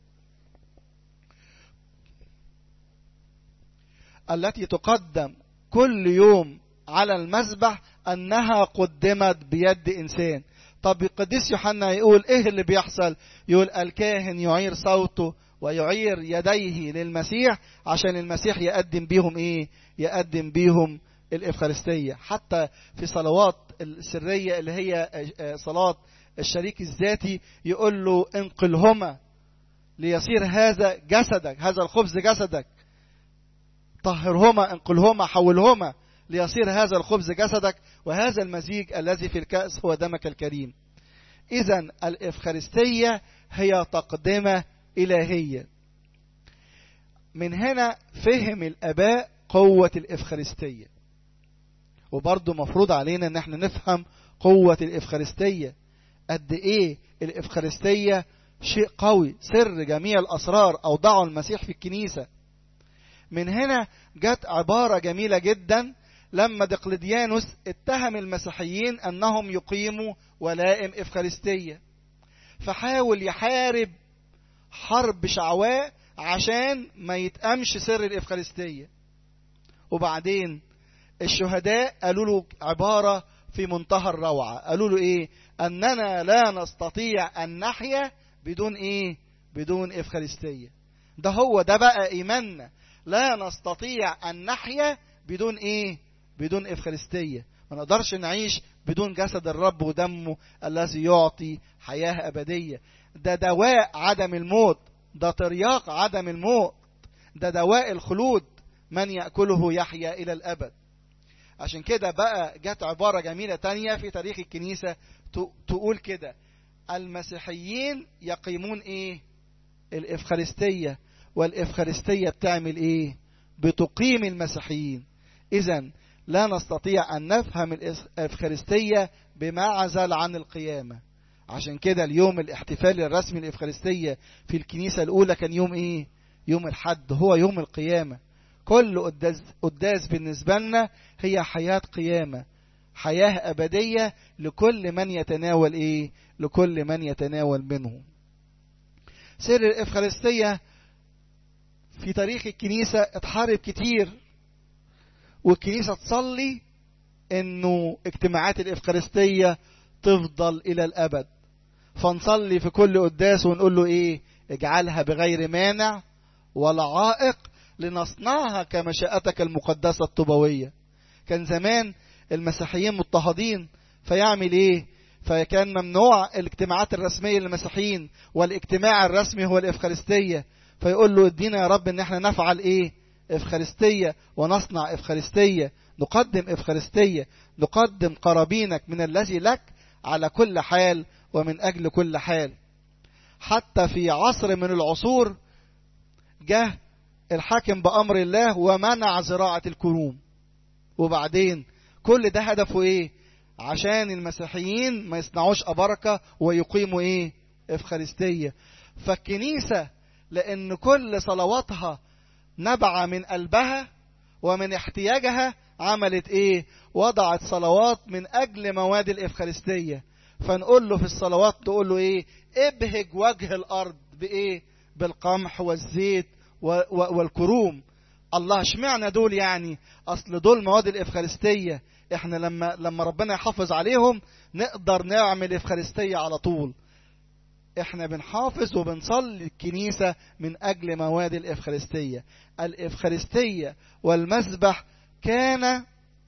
التي تقدم كل يوم على المذبح أنها قدمت بيد إنسان طب القديس يوحنا يقول إيه اللي بيحصل يقول الكاهن يعير صوته ويعير يديه للمسيح عشان المسيح يقدم بيهم ايه يقدم بيهم الإفخارستية حتى في صلوات السرية اللي هي صلاة الشريك الذاتي يقول له انقلهما ليصير هذا جسدك هذا الخبز جسدك طهرهما انقلهما حولهما ليصير هذا الخبز جسدك وهذا المزيج الذي في الكأس هو دمك الكريم إذا الإفخارستية هي تقدمة إلهية من هنا فهم الآباء قوة الإفخارستية وبرضه مفروض علينا ان احنا نفهم قوة الإفخارستية قد ايه الافخارستيه شيء قوي سر جميع الاسرار اوضعه المسيح في الكنيسه من هنا جت عباره جميله جدا لما دقلديانوس اتهم المسيحيين انهم يقيموا ولائم افخارستيه فحاول يحارب حرب شعواء عشان ما يتأمش سر الإفخارستية وبعدين الشهداء قالوا له عبارة في منتهى الروعة قالوا له إيه أننا لا نستطيع أن نحيا بدون إيه بدون إفخارستية ده هو ده بقى إيماننا لا نستطيع أن نحيا بدون إيه بدون إفخارستية ما نقدرش نعيش بدون جسد الرب ودمه الذي يعطي حياة أبدية ده دواء عدم الموت ده ترياق عدم الموت ده دواء الخلود من يأكله يحيا إلى الأبد عشان كده بقى جت عبارة جميلة تانية في تاريخ الكنيسة تقول كده المسيحيين يقيمون ايه الإفخارستية والإفخارستية بتعمل ايه بتقيم المسيحيين إذا لا نستطيع أن نفهم الإفخارستية بمعزل عن القيامة عشان كده اليوم الاحتفال الرسمي الإفخارستية في الكنيسة الأولى كان يوم إيه؟ يوم الحد هو يوم القيامة كل قداس, قداس بالنسبة لنا هي حياة قيامة حياة أبدية لكل من يتناول إيه؟ لكل من يتناول منه سر الإفخارستية في تاريخ الكنيسة اتحارب كتير والكنيسة تصلي انه اجتماعات الافخارستية تفضل الى الابد فنصلي في كل قداس ونقول له ايه اجعلها بغير مانع ولا عائق لنصنعها كمشيئتك المقدسة الطوبوية كان زمان المسيحيين مضطهدين فيعمل ايه فكان ممنوع الاجتماعات الرسمية للمسيحيين والاجتماع الرسمي هو الافخارستية فيقول له ادينا يا رب ان احنا نفعل ايه افخارستية ونصنع افخارستية نقدم افخارستية نقدم قرابينك من الذي لك على كل حال ومن اجل كل حال حتى في عصر من العصور جه الحاكم بأمر الله ومنع زراعة الكروم وبعدين كل ده هدفه ايه عشان المسيحيين ما يصنعوش أبركة ويقيموا ايه افخارستية فالكنيسة لأن كل صلواتها نبع من قلبها ومن احتياجها عملت ايه وضعت صلوات من اجل مواد الافخارستيه فنقول له في الصلوات تقول له ايه ابهج وجه الارض بايه بالقمح والزيت والكروم الله اشمعنى دول يعني اصل دول مواد الافخارستيه احنا لما لما ربنا يحافظ عليهم نقدر نعمل افخارستيه على طول احنا بنحافظ وبنصلي الكنيسة من أجل مواد الإفخارستية الإفخارستية والمسبح كان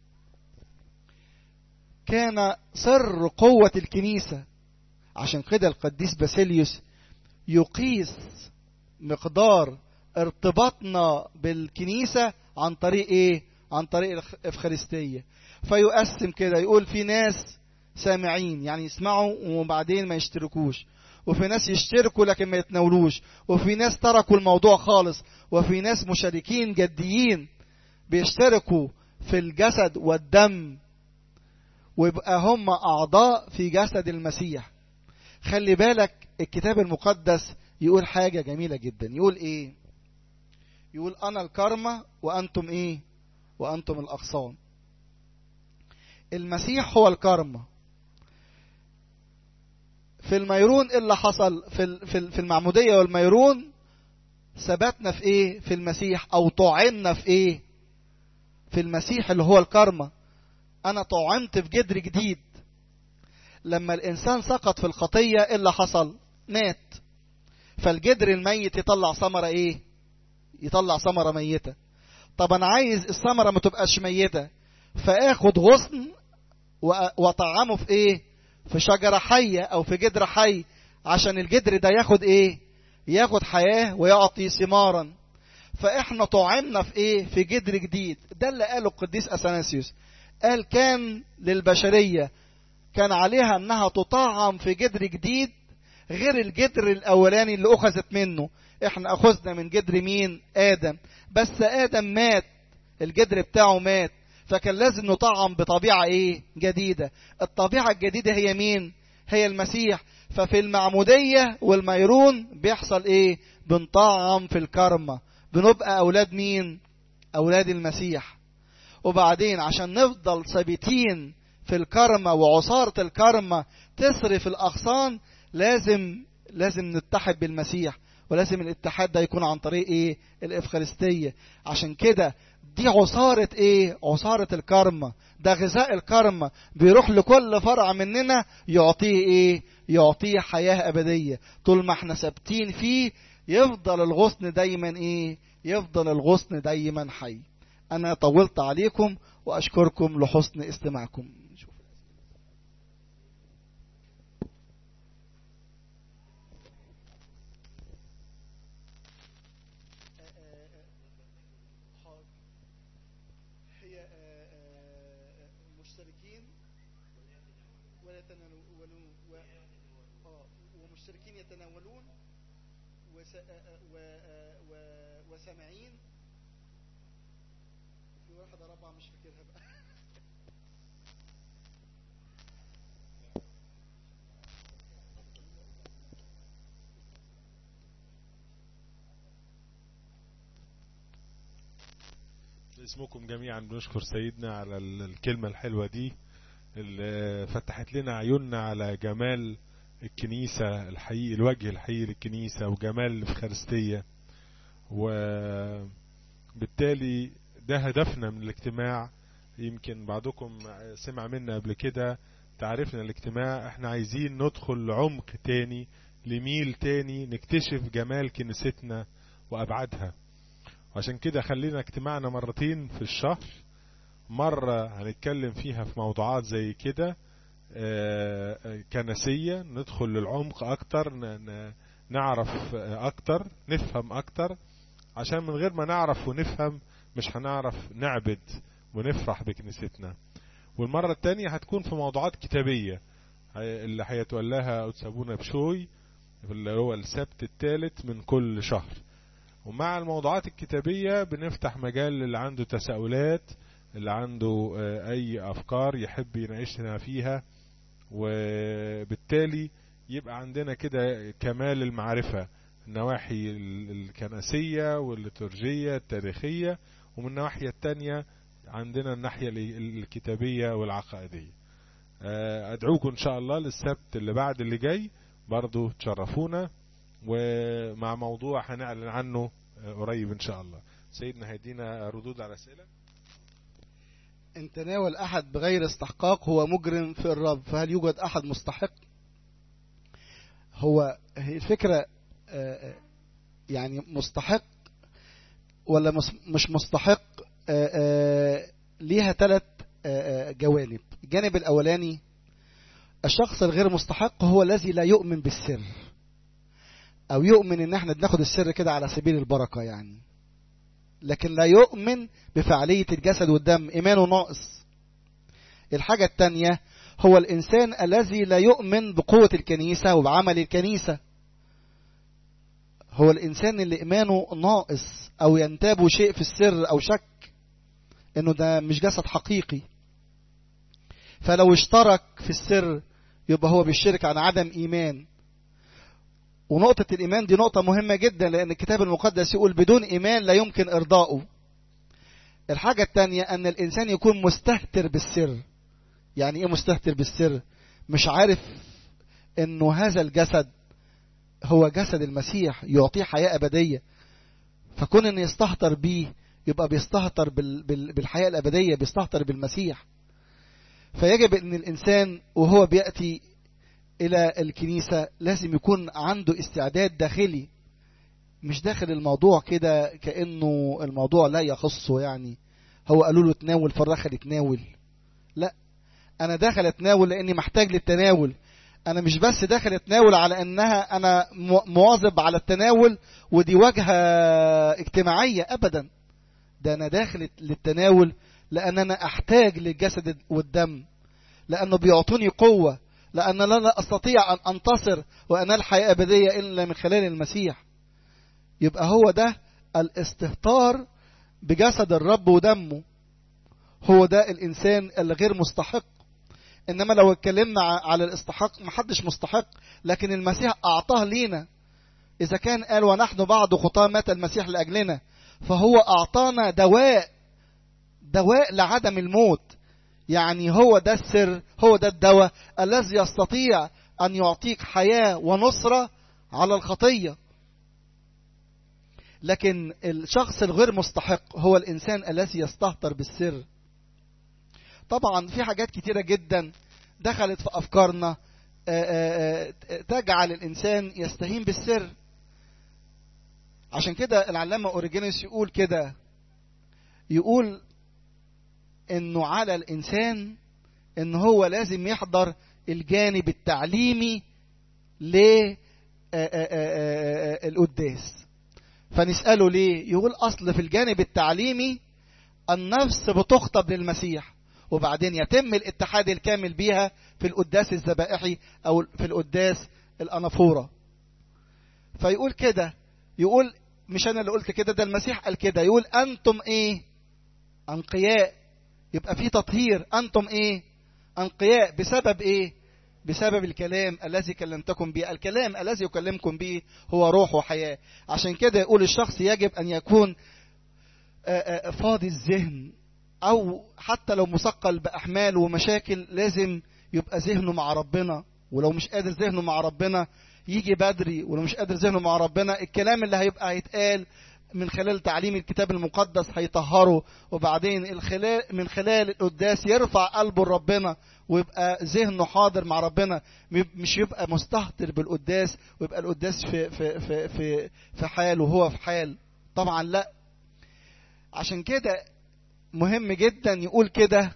كان سر قوة الكنيسة عشان كده القديس باسيليوس يقيس مقدار ارتباطنا بالكنيسة عن طريق ايه عن طريق الإفخارستية فيقسم كده يقول في ناس سامعين يعني يسمعوا وبعدين ما يشتركوش وفي ناس يشتركوا لكن ما يتناولوش وفي ناس تركوا الموضوع خالص وفي ناس مشاركين جديين بيشتركوا في الجسد والدم ويبقى هم أعضاء في جسد المسيح خلي بالك الكتاب المقدس يقول حاجة جميلة جدا يقول ايه يقول أنا الكرمة وأنتم ايه وأنتم الأغصان المسيح هو الكرمة في الميرون ايه اللي حصل في في المعموديه والميرون ثبتنا في ايه في المسيح او طعمنا في ايه في المسيح اللي هو الكرمة انا طعمت في جدر جديد لما الانسان سقط في الخطيه ايه اللي حصل مات فالجدر الميت يطلع ثمره ايه يطلع ثمره ميته طب انا عايز الثمره ما تبقاش ميته فاخد غصن واطعمه في ايه في شجرة حية أو في جدر حي عشان الجدر ده ياخد إيه؟ ياخد حياة ويعطي ثمارا فإحنا طعمنا في إيه؟ في جدر جديد ده اللي قاله القديس أثناسيوس قال كان للبشرية كان عليها أنها تطعم في جدر جديد غير الجدر الأولاني اللي أخذت منه إحنا أخذنا من جدر مين؟ آدم بس آدم مات الجدر بتاعه مات فكان لازم نطعم بطبيعة ايه جديدة الطبيعة الجديدة هي مين هي المسيح ففي المعمودية والميرون بيحصل ايه بنطعم في الكرمة بنبقى اولاد مين اولاد المسيح وبعدين عشان نفضل ثابتين في الكرمة وعصارة الكرمة تصرف الأغصان لازم لازم نتحد بالمسيح ولازم الاتحاد ده يكون عن طريق ايه الافخارستيه عشان كده دي عصارة ايه عصارة الكرمة ده غذاء الكرمة بيروح لكل فرع مننا يعطيه ايه يعطيه حياة ابدية طول ما احنا ثابتين فيه يفضل الغصن دايما ايه يفضل الغصن دايما حي انا طولت عليكم واشكركم لحسن استماعكم هي مشتركين ويتناولون ومشتركين يتناولون وسامعين في واحدة رابعة مش فاكرها بقى اسمكم جميعا بنشكر سيدنا على الكلمة الحلوة دي اللي فتحت لنا عيوننا على جمال الكنيسة الحقيقي الوجه الحقيقي للكنيسة وجمال الإفخارستية وبالتالي ده هدفنا من الاجتماع يمكن بعضكم سمع منا قبل كده تعرفنا الاجتماع احنا عايزين ندخل لعمق تاني لميل تاني نكتشف جمال كنيستنا وأبعادها وعشان كده خلينا اجتماعنا مرتين في الشهر مرة هنتكلم فيها في موضوعات زي كده كنسية ندخل للعمق أكتر نعرف أكتر نفهم أكتر عشان من غير ما نعرف ونفهم مش هنعرف نعبد ونفرح بكنيستنا والمرة التانية هتكون في موضوعات كتابية اللي هيتولاها أتسابونا بشوي اللي هو السبت الثالث من كل شهر ومع الموضوعات الكتابية بنفتح مجال اللي عنده تساؤلات اللي عنده أي أفكار يحب يناقشنا فيها وبالتالي يبقى عندنا كده كمال المعرفة النواحي الكنسية والليتورجية التاريخية ومن الناحية التانية عندنا الناحية الكتابية والعقائدية أدعوكم إن شاء الله للسبت اللي بعد اللي جاي برضو تشرفونا ومع موضوع هنعلن عنه قريب إن شاء الله سيدنا هيدينا ردود على أسئلة إن تناول أحد بغير استحقاق هو مجرم في الرب فهل يوجد أحد مستحق هو الفكرة يعني مستحق ولا مش مستحق ليها ثلاث جوانب الجانب الأولاني الشخص الغير مستحق هو الذي لا يؤمن بالسر أو يؤمن إن احنا بناخد السر كده على سبيل البركة يعني لكن لا يؤمن بفعالية الجسد والدم إيمانه ناقص الحاجة الثانية هو الإنسان الذي لا يؤمن بقوة الكنيسة وبعمل الكنيسة هو الإنسان اللي إيمانه ناقص أو ينتابه شيء في السر أو شك إنه ده مش جسد حقيقي فلو اشترك في السر يبقى هو بيشترك عن عدم إيمان ونقطة الإيمان دي نقطة مهمة جدا لأن الكتاب المقدس يقول بدون إيمان لا يمكن إرضاؤه الحاجة الثانية أن الإنسان يكون مستهتر بالسر يعني إيه مستهتر بالسر مش عارف أنه هذا الجسد هو جسد المسيح يعطيه حياة أبدية فكون أن يستهتر بيه يبقى بيستهتر بال بال بالحياة الأبدية بيستهتر بالمسيح فيجب أن الإنسان وهو بيأتي إلى الكنيسة لازم يكون عنده استعداد داخلي مش داخل الموضوع كده كأنه الموضوع لا يخصه يعني هو قالوا له تناول فالرخل يتناول لا أنا داخل أتناول لأني محتاج للتناول أنا مش بس داخل أتناول على أنها أنا مواظب على التناول ودي واجهة اجتماعية أبدا ده أنا داخل للتناول لأن أنا أحتاج للجسد والدم لأنه بيعطوني قوة لأن لا أستطيع أن أنتصر وأنال حياة أبدية إلا من خلال المسيح يبقى هو ده الاستهتار بجسد الرب ودمه هو ده الإنسان الغير مستحق انما لو اتكلمنا على الاستحقاق محدش مستحق لكن المسيح اعطاه لينا اذا كان قال ونحن بعد خطاه مات المسيح لاجلنا فهو اعطانا دواء دواء لعدم الموت يعني هو ده السر هو ده الدواء الذي يستطيع ان يعطيك حياه ونصره على الخطيه لكن الشخص الغير مستحق هو الانسان الذي يستهتر بالسر طبعا في حاجات كتيره جدا دخلت في افكارنا تجعل الانسان يستهين بالسر عشان كده العلامه اوريجينيس يقول كده يقول انه على الانسان ان هو لازم يحضر الجانب التعليمي للقداس فنسأله ليه يقول أصل في الجانب التعليمي النفس بتخطب للمسيح وبعدين يتم الاتحاد الكامل بيها في القداس الذبائحي أو في القداس الأنافورة فيقول كده يقول مش أنا اللي قلت كده ده المسيح قال كده يقول أنتم إيه أنقياء يبقى في تطهير أنتم إيه أنقياء بسبب إيه بسبب الكلام الذي كلمتكم به الكلام الذي يكلمكم به هو روح وحياة عشان كده يقول الشخص يجب أن يكون فاضي الذهن أو حتى لو مثقل بأحمال ومشاكل لازم يبقى ذهنه مع ربنا ولو مش قادر ذهنه مع ربنا يجي بدري ولو مش قادر ذهنه مع ربنا الكلام اللي هيبقى هيتقال من خلال تعليم الكتاب المقدس هيطهره وبعدين الخلال من خلال القداس يرفع قلبه لربنا ويبقى ذهنه حاضر مع ربنا مش يبقى مستهتر بالقداس ويبقى القداس في في في في في حال وهو في حال طبعا لا عشان كده مهم جدا يقول كده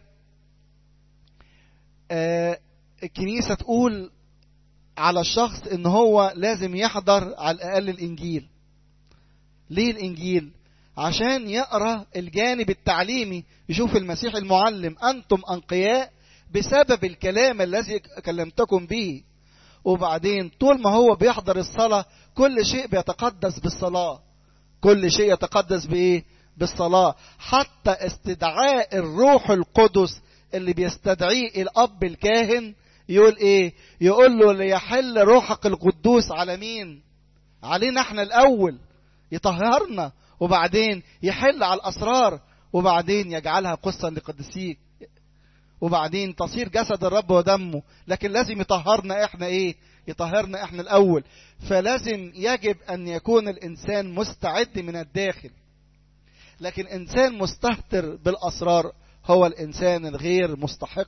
آه الكنيسة تقول على الشخص ان هو لازم يحضر على الاقل الانجيل ليه الانجيل عشان يقرا الجانب التعليمي يشوف المسيح المعلم انتم انقياء بسبب الكلام الذي كلمتكم به وبعدين طول ما هو بيحضر الصلاة كل شيء بيتقدس بالصلاة كل شيء يتقدس بإيه بالصلاة حتى استدعاء الروح القدس اللي بيستدعيه الأب الكاهن يقول إيه يقول له ليحل روحك القدوس على مين علينا احنا الأول يطهرنا وبعدين يحل على الأسرار وبعدين يجعلها قصة لقدسيك وبعدين تصير جسد الرب ودمه لكن لازم يطهرنا احنا ايه يطهرنا احنا الاول فلازم يجب ان يكون الانسان مستعد من الداخل لكن انسان مستهتر بالاسرار هو الانسان الغير مستحق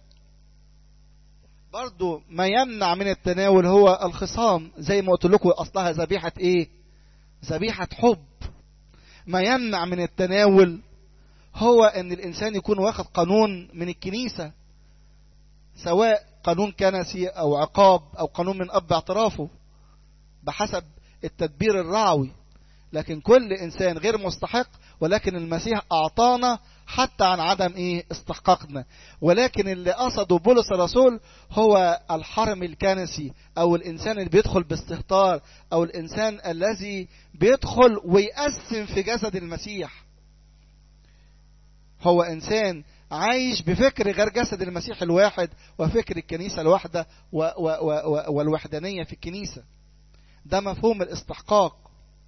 برضو ما يمنع من التناول هو الخصام زي ما قلت لكم اصلها ذبيحه ايه ذبيحه حب ما يمنع من التناول هو ان الانسان يكون واخد قانون من الكنيسه سواء قانون كنسي او عقاب او قانون من اب اعترافه بحسب التدبير الرعوي لكن كل انسان غير مستحق ولكن المسيح اعطانا حتى عن عدم ايه استحقاقنا ولكن اللي قصده بولس الرسول هو الحرم الكنسي او الانسان اللي بيدخل باستهتار او الانسان الذي بيدخل ويقسم في جسد المسيح هو انسان عايش بفكر غير جسد المسيح الواحد وفكر الكنيسه الواحده و و و والوحدانيه في الكنيسه ده مفهوم الاستحقاق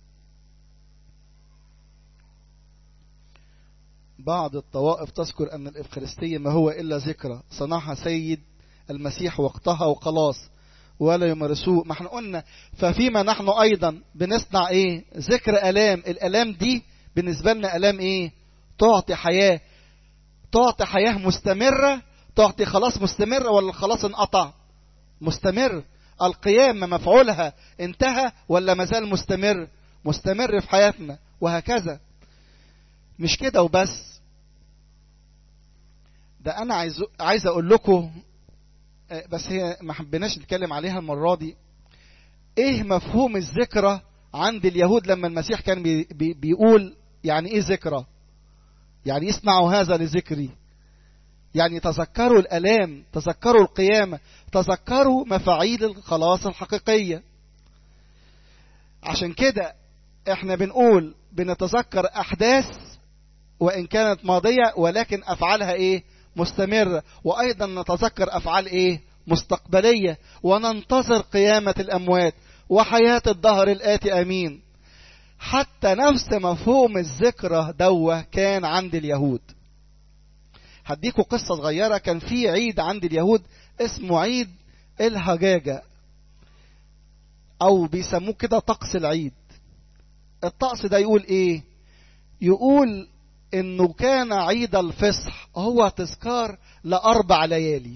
بعض الطوائف تذكر أن الإفخارستية ما هو إلا ذكرى صنعها سيد المسيح وقتها وخلاص ولا يمارسوه ما احنا قلنا ففيما نحن أيضا بنصنع إيه ذكر ألام الألام دي بالنسبة لنا ألام إيه تعطي حياة تعطي حياة مستمرة تعطي خلاص مستمرة ولا الخلاص انقطع مستمر القيامة مفعولها انتهى ولا مازال مستمر مستمر في حياتنا وهكذا مش كده وبس ده انا عايز عايز اقول لكم بس هي ما حبيناش نتكلم عليها المره دي ايه مفهوم الذكرى عند اليهود لما المسيح كان بي بي بيقول يعني ايه ذكرى يعني اسمعوا هذا لذكري يعني تذكروا الالام تذكروا القيامه تذكروا مفاعيل الخلاص الحقيقيه عشان كده احنا بنقول بنتذكر احداث وان كانت ماضيه ولكن افعالها ايه مستمرة وأيضا نتذكر أفعال إيه مستقبلية وننتظر قيامة الأموات وحياة الدهر الآتي أمين حتى نفس مفهوم الذكرى دوة كان عند اليهود هديكوا قصة صغيرة كان في عيد عند اليهود اسمه عيد الهجاجة أو بيسموه كده طقس العيد الطقس ده يقول إيه يقول إنه كان عيد الفصح هو تذكار لأربع ليالي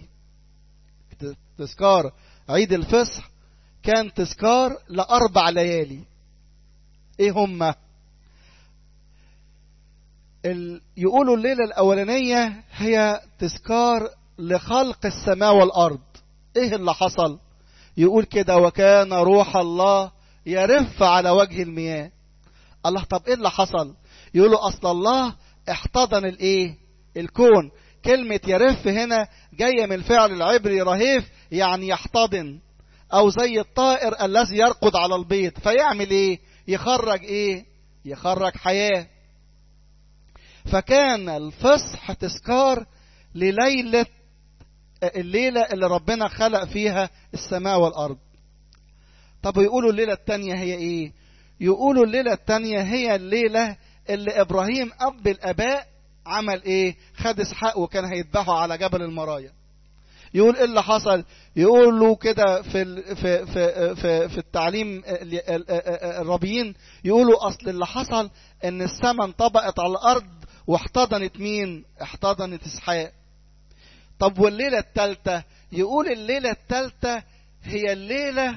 تذكار عيد الفصح كان تذكار لأربع ليالي ايه هما ال... يقولوا الليلة الأولانية هي تذكار لخلق السماء والأرض ايه اللي حصل يقول كده وكان روح الله يرف على وجه المياه الله طب ايه اللي حصل يقولوا اصل الله احتضن الايه الكون كلمة يرف هنا جاية من الفعل العبري رهيف يعني يحتضن او زي الطائر الذي يرقد على البيض فيعمل ايه يخرج ايه يخرج حياة فكان الفصح تذكار لليلة الليلة اللي ربنا خلق فيها السماء والأرض طب يقولوا الليلة التانية هي ايه يقولوا الليلة التانية هي الليلة اللي إبراهيم أب الآباء عمل ايه خد اسحاق وكان هيذبحه على جبل المرايا يقول ايه اللي حصل يقولوا كده في ال في في في, في التعليم الربيين يقولوا اصل اللي حصل ان السماء انطبقت على الارض واحتضنت مين احتضنت اسحاق طب والليله الثالثه يقول الليله الثالثه هي الليله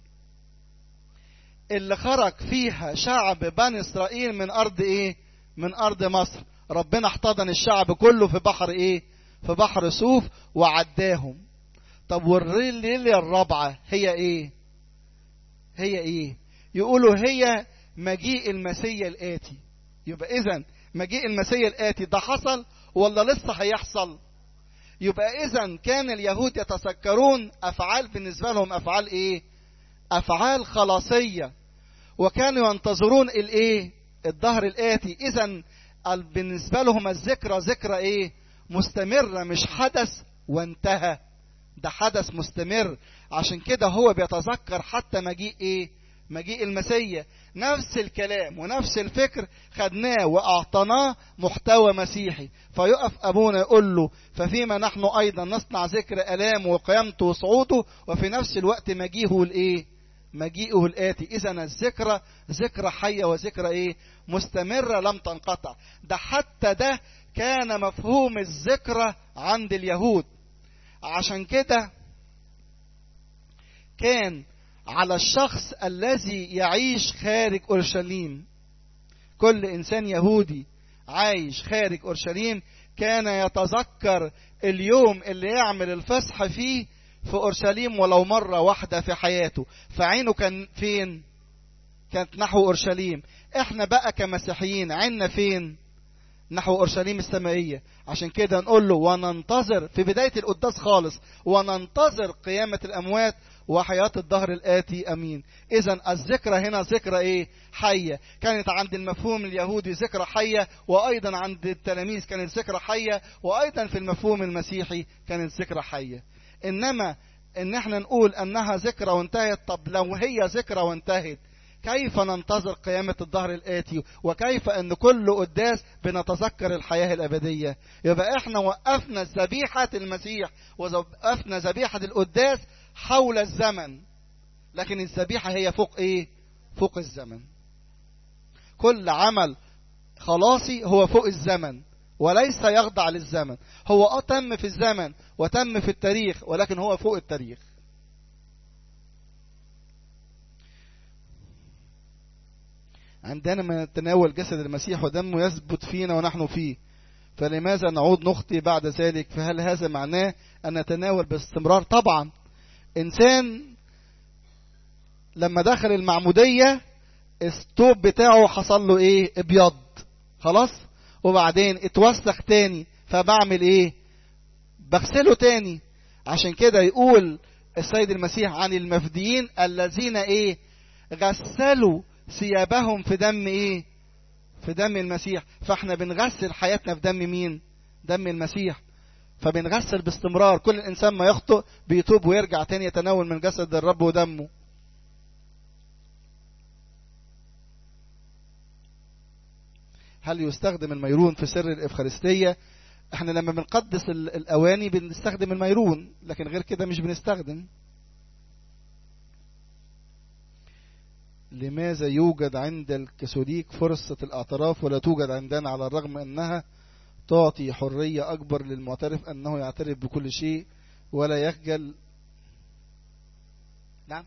اللي خرج فيها شعب بني اسرائيل من ارض ايه من ارض مصر ربنا احتضن الشعب كله في بحر ايه في بحر سوف وعداهم طب والليلة الرابعة هي ايه هي ايه يقولوا هي مجيء المسيا الآتي يبقى اذا مجيء المسيا الآتي ده حصل ولا لسه هيحصل يبقى اذا كان اليهود يتذكرون افعال بالنسبة لهم افعال ايه افعال خلاصية وكانوا ينتظرون الايه الظهر الآتي اذا بالنسبة لهم الذكرى ذكرى ايه مستمرة مش حدث وانتهى ده حدث مستمر عشان كده هو بيتذكر حتى مجيء ايه مجيء المسيا نفس الكلام ونفس الفكر خدناه واعطيناه محتوى مسيحي فيقف ابونا يقول له ففيما نحن ايضا نصنع ذكر الام وقيامته وصعوده وفي نفس الوقت مجيئه الايه مجيئه الآتي إذا الذكرى ذكرى حية وذكرى إيه مستمرة لم تنقطع ده حتى ده كان مفهوم الذكرى عند اليهود عشان كده كان على الشخص الذي يعيش خارج أورشليم كل إنسان يهودي عايش خارج أورشليم كان يتذكر اليوم اللي يعمل الفصح فيه في أورشليم ولو مرة واحدة في حياته فعينه كان فين كانت نحو أورشليم احنا بقى كمسيحيين عيننا فين نحو أورشليم السمائية عشان كده نقول له وننتظر في بداية القداس خالص وننتظر قيامة الأموات وحياة الدهر الآتي أمين إذا الذكرى هنا ذكرى إيه حية كانت عند المفهوم اليهودي ذكرى حية وأيضا عند التلاميذ كانت ذكرى حية وأيضا في المفهوم المسيحي كانت ذكرى حية إنما إن احنا نقول أنها ذكرى وانتهت طب لو هي ذكرى وانتهت كيف ننتظر قيامة الظهر الآتي وكيف أن كل قداس بنتذكر الحياة الأبدية يبقى احنا وقفنا ذبيحة المسيح ووقفنا ذبيحة القداس حول الزمن لكن الذبيحة هي فوق ايه فوق الزمن كل عمل خلاصي هو فوق الزمن وليس يخضع للزمن هو اه تم في الزمن وتم في التاريخ ولكن هو فوق التاريخ عندما نتناول جسد المسيح ودمه يثبت فينا ونحن فيه فلماذا نعود نخطي بعد ذلك فهل هذا معناه أن نتناول باستمرار طبعا إنسان لما دخل المعمودية الستوب بتاعه حصل له ايه ابيض خلاص وبعدين اتوسخ تاني فبعمل ايه بغسله تاني عشان كده يقول السيد المسيح عن المفديين الذين ايه غسلوا ثيابهم في دم ايه في دم المسيح فاحنا بنغسل حياتنا في دم مين دم المسيح فبنغسل باستمرار كل الإنسان ما يخطئ بيتوب ويرجع تاني يتناول من جسد الرب ودمه هل يستخدم الميرون في سر الإفخارستية احنا لما بنقدس الأواني بنستخدم الميرون لكن غير كده مش بنستخدم لماذا يوجد عند الكاثوليك فرصة الاعتراف ولا توجد عندنا على الرغم أنها تعطي حرية أكبر للمعترف أنه يعترف بكل شيء ولا يخجل نعم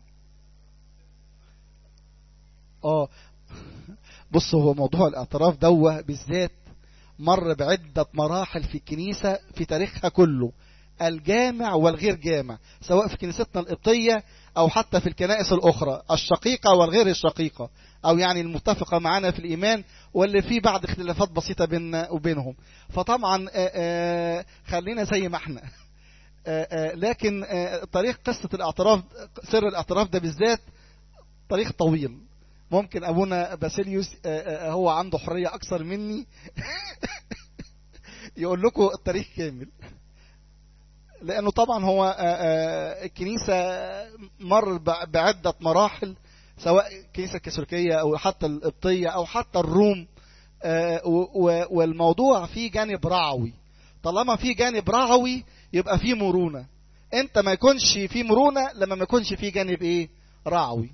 اه بص هو موضوع الاعتراف دوه بالذات مر بعدة مراحل في الكنيسة في تاريخها كله الجامع والغير جامع سواء في كنيستنا القبطية أو حتى في الكنائس الأخرى الشقيقة والغير الشقيقة أو يعني المتفقة معنا في الإيمان واللي في بعض اختلافات بسيطة بيننا وبينهم فطبعا آآ آآ خلينا زي ما احنا آآ لكن طريق قصة الاعتراف سر الاعتراف ده بالذات طريق طويل ممكن أبونا باسيليوس هو عنده حرية أكثر مني يقول لكم التاريخ كامل لأنه طبعا هو الكنيسة مر بعدة مراحل سواء الكنيسة الكاثوليكية أو حتى القبطية أو حتى الروم والموضوع فيه جانب رعوي طالما في جانب رعوي يبقى فيه مرونة انت ما يكونش فيه مرونة لما ما يكونش فيه جانب ايه رعوي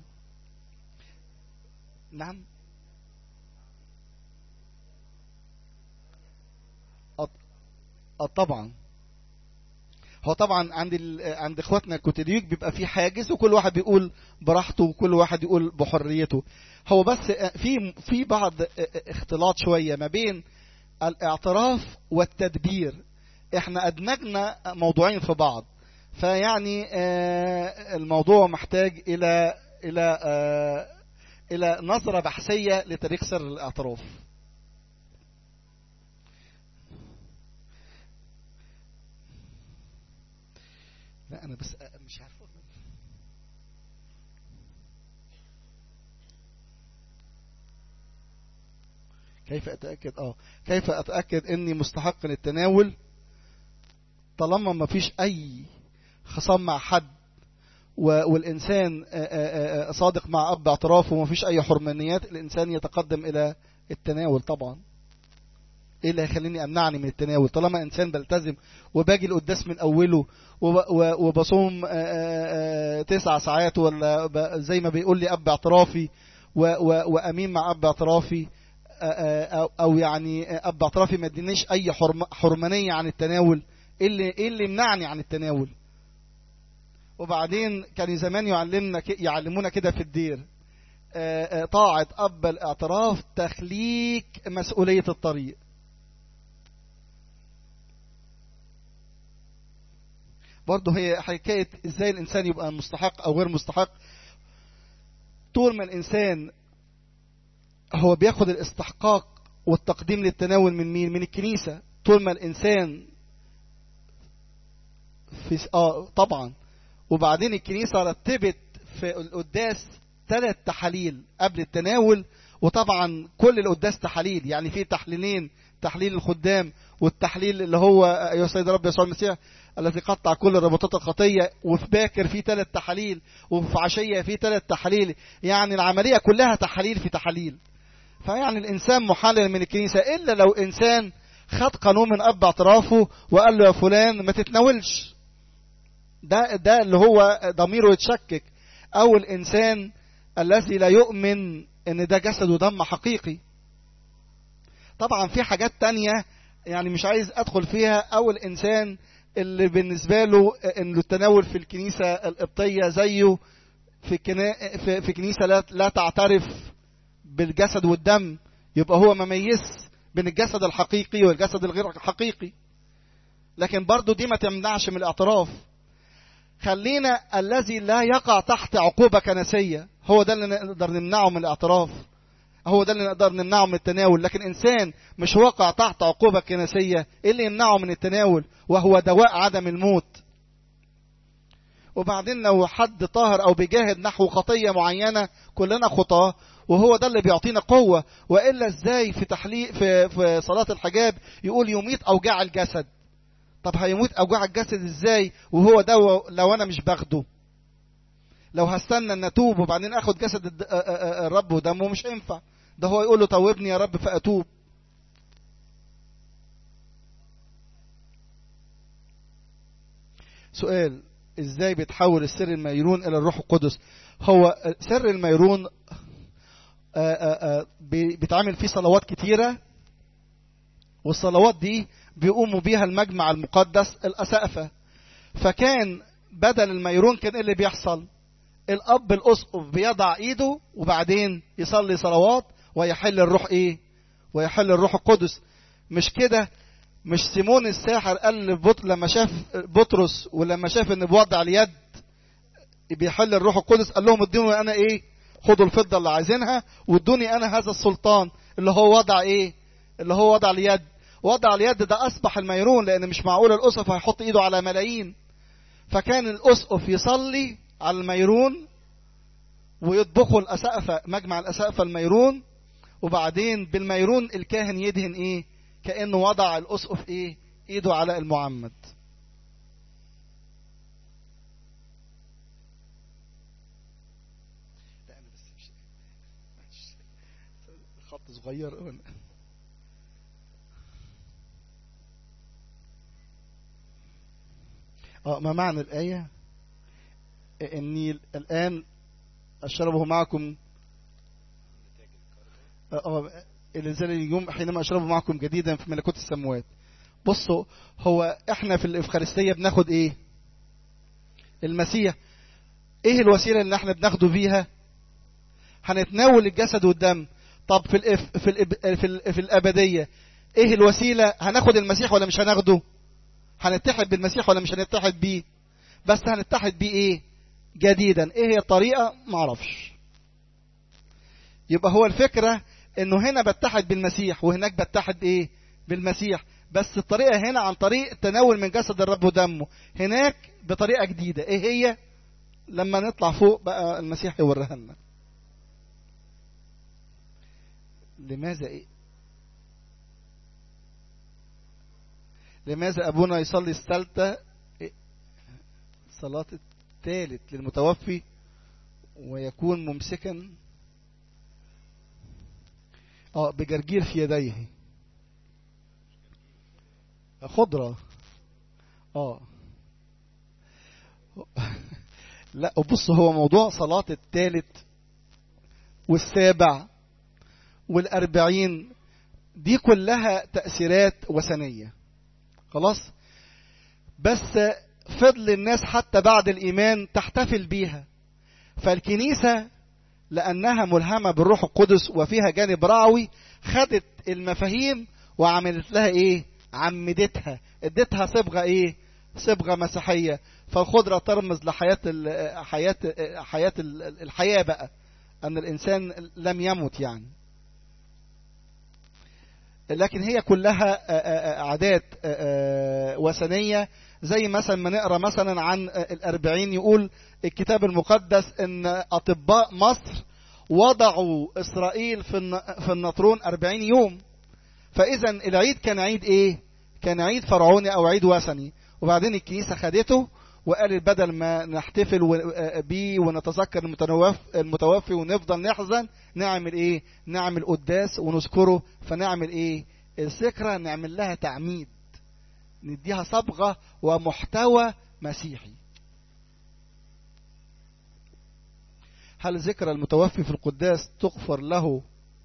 نعم اه طبعا هو طبعا عند ال... عند اخواتنا الكوتريك بيبقى في حاجز وكل واحد بيقول براحته وكل واحد يقول بحريته هو بس في في بعض اختلاط شويه ما بين الاعتراف والتدبير احنا ادمجنا موضوعين في بعض فيعني الموضوع محتاج الى الى الى نظره بحثيه لتاريخ سر الاعتراف لا انا بس مش عارف كيف اتاكد اه كيف اتاكد اني مستحق للتناول طالما ما فيش اي خصام مع حد والانسان صادق مع اب اعترافه وما فيش اي حرمانيات الانسان يتقدم الى التناول طبعا ايه اللي هيخليني امنعني من التناول طالما انسان بلتزم وباجي القداس من اوله وبصوم تسع ساعات ولا زي ما بيقول لي اب اعترافي وامين مع اب اعترافي او يعني اب اعترافي ما ادينيش اي حرمانيه عن التناول ايه اللي ايه اللي يمنعني عن التناول وبعدين كان زمان يعلمنا يعلمونا كده في الدير طاعة أب الاعتراف تخليك مسؤولية الطريق برضه هي حكاية ازاي الانسان يبقى مستحق او غير مستحق طول ما الانسان هو بياخد الاستحقاق والتقديم للتناول من مين من الكنيسة طول ما الانسان في اه طبعا وبعدين الكنيسة رتبت في القداس ثلاث تحاليل قبل التناول وطبعا كل القداس تحاليل يعني في تحليلين تحليل الخدام والتحليل اللي هو يا سيد رب يسوع المسيح الذي قطع كل رباطات الخطية وفي باكر في ثلاث تحاليل وفي عشية في ثلاث تحاليل يعني العملية كلها تحاليل في تحاليل فيعني الإنسان محلل من الكنيسة إلا لو إنسان خد قانون من أب اعترافه وقال له يا فلان ما تتناولش ده ده اللي هو ضميره يتشكك أو الإنسان الذي لا يؤمن إن ده جسد ودم حقيقي طبعا في حاجات تانية يعني مش عايز أدخل فيها أو الإنسان اللي بالنسبة له إنه التناول في الكنيسة القبطية زيه في, كنا في, في كنيسة لا, لا تعترف بالجسد والدم يبقى هو مميز بين الجسد الحقيقي والجسد الغير حقيقي لكن برضو دي ما تمنعش من الاعتراف خلينا الذي لا يقع تحت عقوبة كنسية هو ده اللي نقدر نمنعه من الاعتراف هو ده اللي نقدر نمنعه من التناول لكن إنسان مش واقع تحت عقوبة كنسية إيه اللي يمنعه من التناول وهو دواء عدم الموت وبعدين لو حد طاهر أو بيجاهد نحو خطية معينة كلنا خطاة وهو ده اللي بيعطينا قوة وإلا إزاي في تحليق في, في صلاة الحجاب يقول يميت أوجاع الجسد طب هيموت اوجاع الجسد ازاي وهو ده لو انا مش باخده لو هستنى ان اتوب وبعدين اخد جسد الد- آه، آه، آه، الرب ودمه مش هينفع ده هو يقول له توبني يا رب فاتوب سؤال ازاي بيتحول السر الميرون الى الروح القدس هو سر الميرون آه، آه، آه، بي- بيتعمل فيه صلوات كتيرة والصلوات دي بيقوموا بيها المجمع المقدس الأسقفة فكان بدل الميرون كان ايه اللي بيحصل الأب الأسقف بيضع إيده وبعدين يصلي صلوات ويحل الروح إيه ويحل الروح القدس مش كده مش سيمون الساحر قال لبط... لما شاف بطرس ولما شاف ان بوضع اليد بيحل الروح القدس قال لهم ادوني انا ايه خدوا الفضه اللي عايزينها وادوني انا هذا السلطان اللي هو وضع ايه اللي هو وضع اليد وضع اليد ده اصبح الميرون لان مش معقول الاسقف هيحط ايده على ملايين فكان الاسقف يصلي على الميرون ويطبخوا الاسقفه مجمع الاسقفه الميرون وبعدين بالميرون الكاهن يدهن ايه كانه وضع الاسقف ايه ايده على المعمد لا انا بس مش معلش. خط صغير أوي. اه ما معنى الآية إني الآن أشربه معكم اه آه، الإنسان اليوم حينما أشربه معكم جديدا في ملكوت السماوات بصوا هو احنا في الإفخارستية بناخد ايه المسيح ايه الوسيلة اللي احنا بناخده بيها هنتناول الجسد والدم طب في الإف في الإب في, ال في الأبدية ايه الوسيلة هناخد المسيح ولا مش هناخده هنتحد بالمسيح ولا مش هنتحد بيه بس هنتحد بيه ايه جديدا ايه هي الطريقة معرفش يبقى هو الفكرة انه هنا بتحد بالمسيح وهناك بتحد ايه بالمسيح بس الطريقة هنا عن طريق التناول من جسد الرب ودمه هناك بطريقة جديدة ايه هي لما نطلع فوق بقى المسيح يوريها لنا لماذا ايه لماذا ابونا يصلي الثالثة إيه؟ صلاة الثالث للمتوفي ويكون ممسكا اه بجرجير في يديه خضرة اه لا بص هو موضوع صلاة الثالث والسابع والأربعين دي كلها تأثيرات وثنية خلاص بس فضل الناس حتى بعد الإيمان تحتفل بيها فالكنيسة لأنها ملهمة بالروح القدس وفيها جانب رعوي خدت المفاهيم وعملت لها إيه عمدتها اديتها صبغة إيه صبغة مسيحية فالخضرة ترمز لحياة ال حياة حياة ال- الحياة بقى أن الإنسان لم يمت يعني لكن هي كلها آه، آه، آه، عادات آه، آه، وثنية زي مثلا ما نقرا مثلا عن آه، الأربعين يقول الكتاب المقدس ان أطباء مصر وضعوا إسرائيل في الن- في النطرون أربعين يوم فإذا العيد كان عيد إيه؟ كان عيد فرعوني أو عيد وثني وبعدين الكنيسة خدته وقالت بدل ما نحتفل و- آه، بيه ونتذكر المتوفي, المتوفي ونفضل نحزن نعمل ايه نعمل قداس ونذكره فنعمل ايه الذكرى نعمل لها تعميد نديها صبغة ومحتوى مسيحي هل ذكرى المتوفي في القداس تغفر له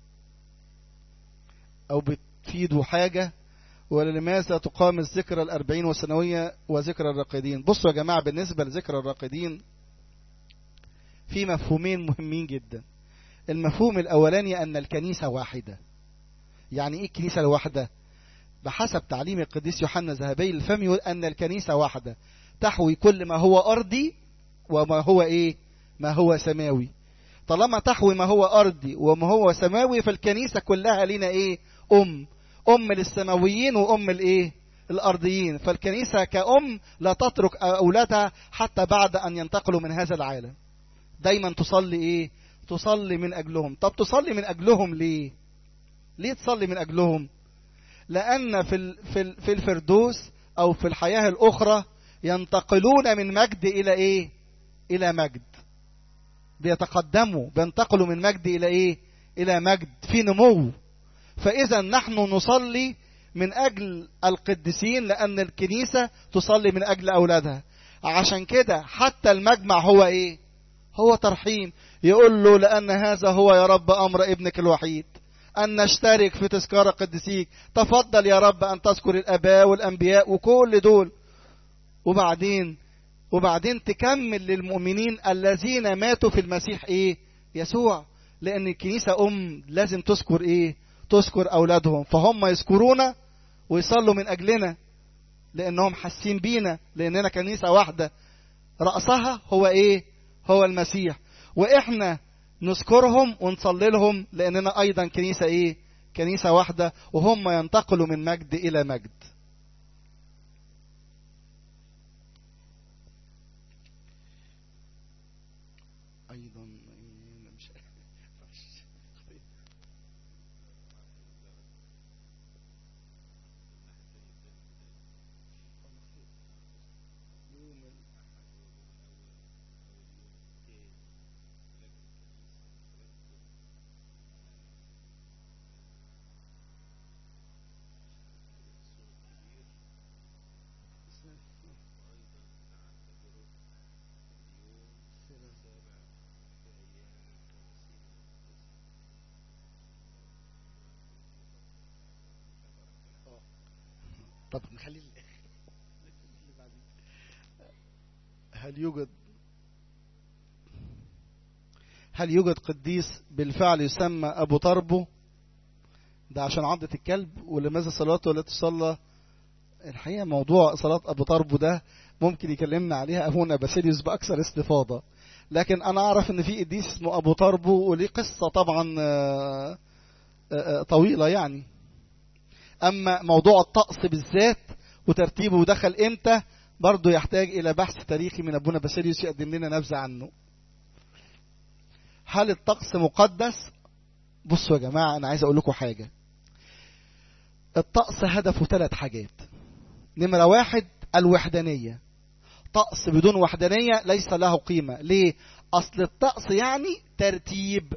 أو بتفيده حاجة ولا لماذا تقام الذكرى الأربعين والسنوية وذكرى الراقدين بصوا يا جماعة بالنسبة لذكرى الراقدين في مفهومين مهمين جدا المفهوم الأولاني أن الكنيسة واحدة يعني إيه الكنيسة الواحدة بحسب تعليم القديس يوحنا ذهبي الفم يقول أن الكنيسة واحدة تحوي كل ما هو أرضي وما هو إيه ما هو سماوي طالما تحوي ما هو أرضي وما هو سماوي فالكنيسة كلها لنا إيه أم أم للسماويين وأم الإيه الأرضيين فالكنيسة كأم لا تترك أولادها حتى بعد أن ينتقلوا من هذا العالم دايما تصلي إيه تصلي من أجلهم طب تصلي من أجلهم ليه ليه تصلي من أجلهم لأن في ال- في ال- في الفردوس او في الحياة الاخرى ينتقلون من مجد الى ايه الى مجد بيتقدموا بينتقلوا من مجد الى ايه الى مجد في نمو فاذا نحن نصلي من اجل القديسين لان الكنيسة تصلي من اجل اولادها عشان كده حتى المجمع هو ايه هو ترحيم يقول له لان هذا هو يا رب امر ابنك الوحيد أن نشترك في تذكار قدسيك تفضل يا رب أن تذكر الأباء والأنبياء وكل دول وبعدين وبعدين تكمل للمؤمنين الذين ماتوا في المسيح إيه يسوع لأن الكنيسة أم لازم تذكر إيه تذكر أولادهم فهم يذكرونا ويصلوا من أجلنا لأنهم حاسين بينا لأننا كنيسة واحدة رأسها هو إيه هو المسيح وإحنا نذكرهم ونصلي لهم لاننا ايضا كنيسه ايه كنيسه واحده وهم ينتقلوا من مجد الى مجد ايضا مش طب نخلي هل يوجد هل يوجد قديس بالفعل يسمى ابو طربو ده عشان عضة الكلب ولماذا صلاته لا تصلى الحقيقة موضوع صلاة ابو طربو ده ممكن يكلمنا عليها ابونا باسيليوس باكثر استفاضة لكن انا اعرف ان في قديس اسمه ابو طربو وليه قصة طبعا طويلة يعني اما موضوع الطقس بالذات وترتيبه ودخل امتى برضه يحتاج الى بحث تاريخي من ابونا باسيليوس يقدم لنا نبذه عنه هل الطقس مقدس بصوا يا جماعه انا عايز اقول لكم حاجه الطقس هدفه ثلاث حاجات نمره واحد الوحدانيه طقس بدون وحدانيه ليس له قيمه ليه اصل الطقس يعني ترتيب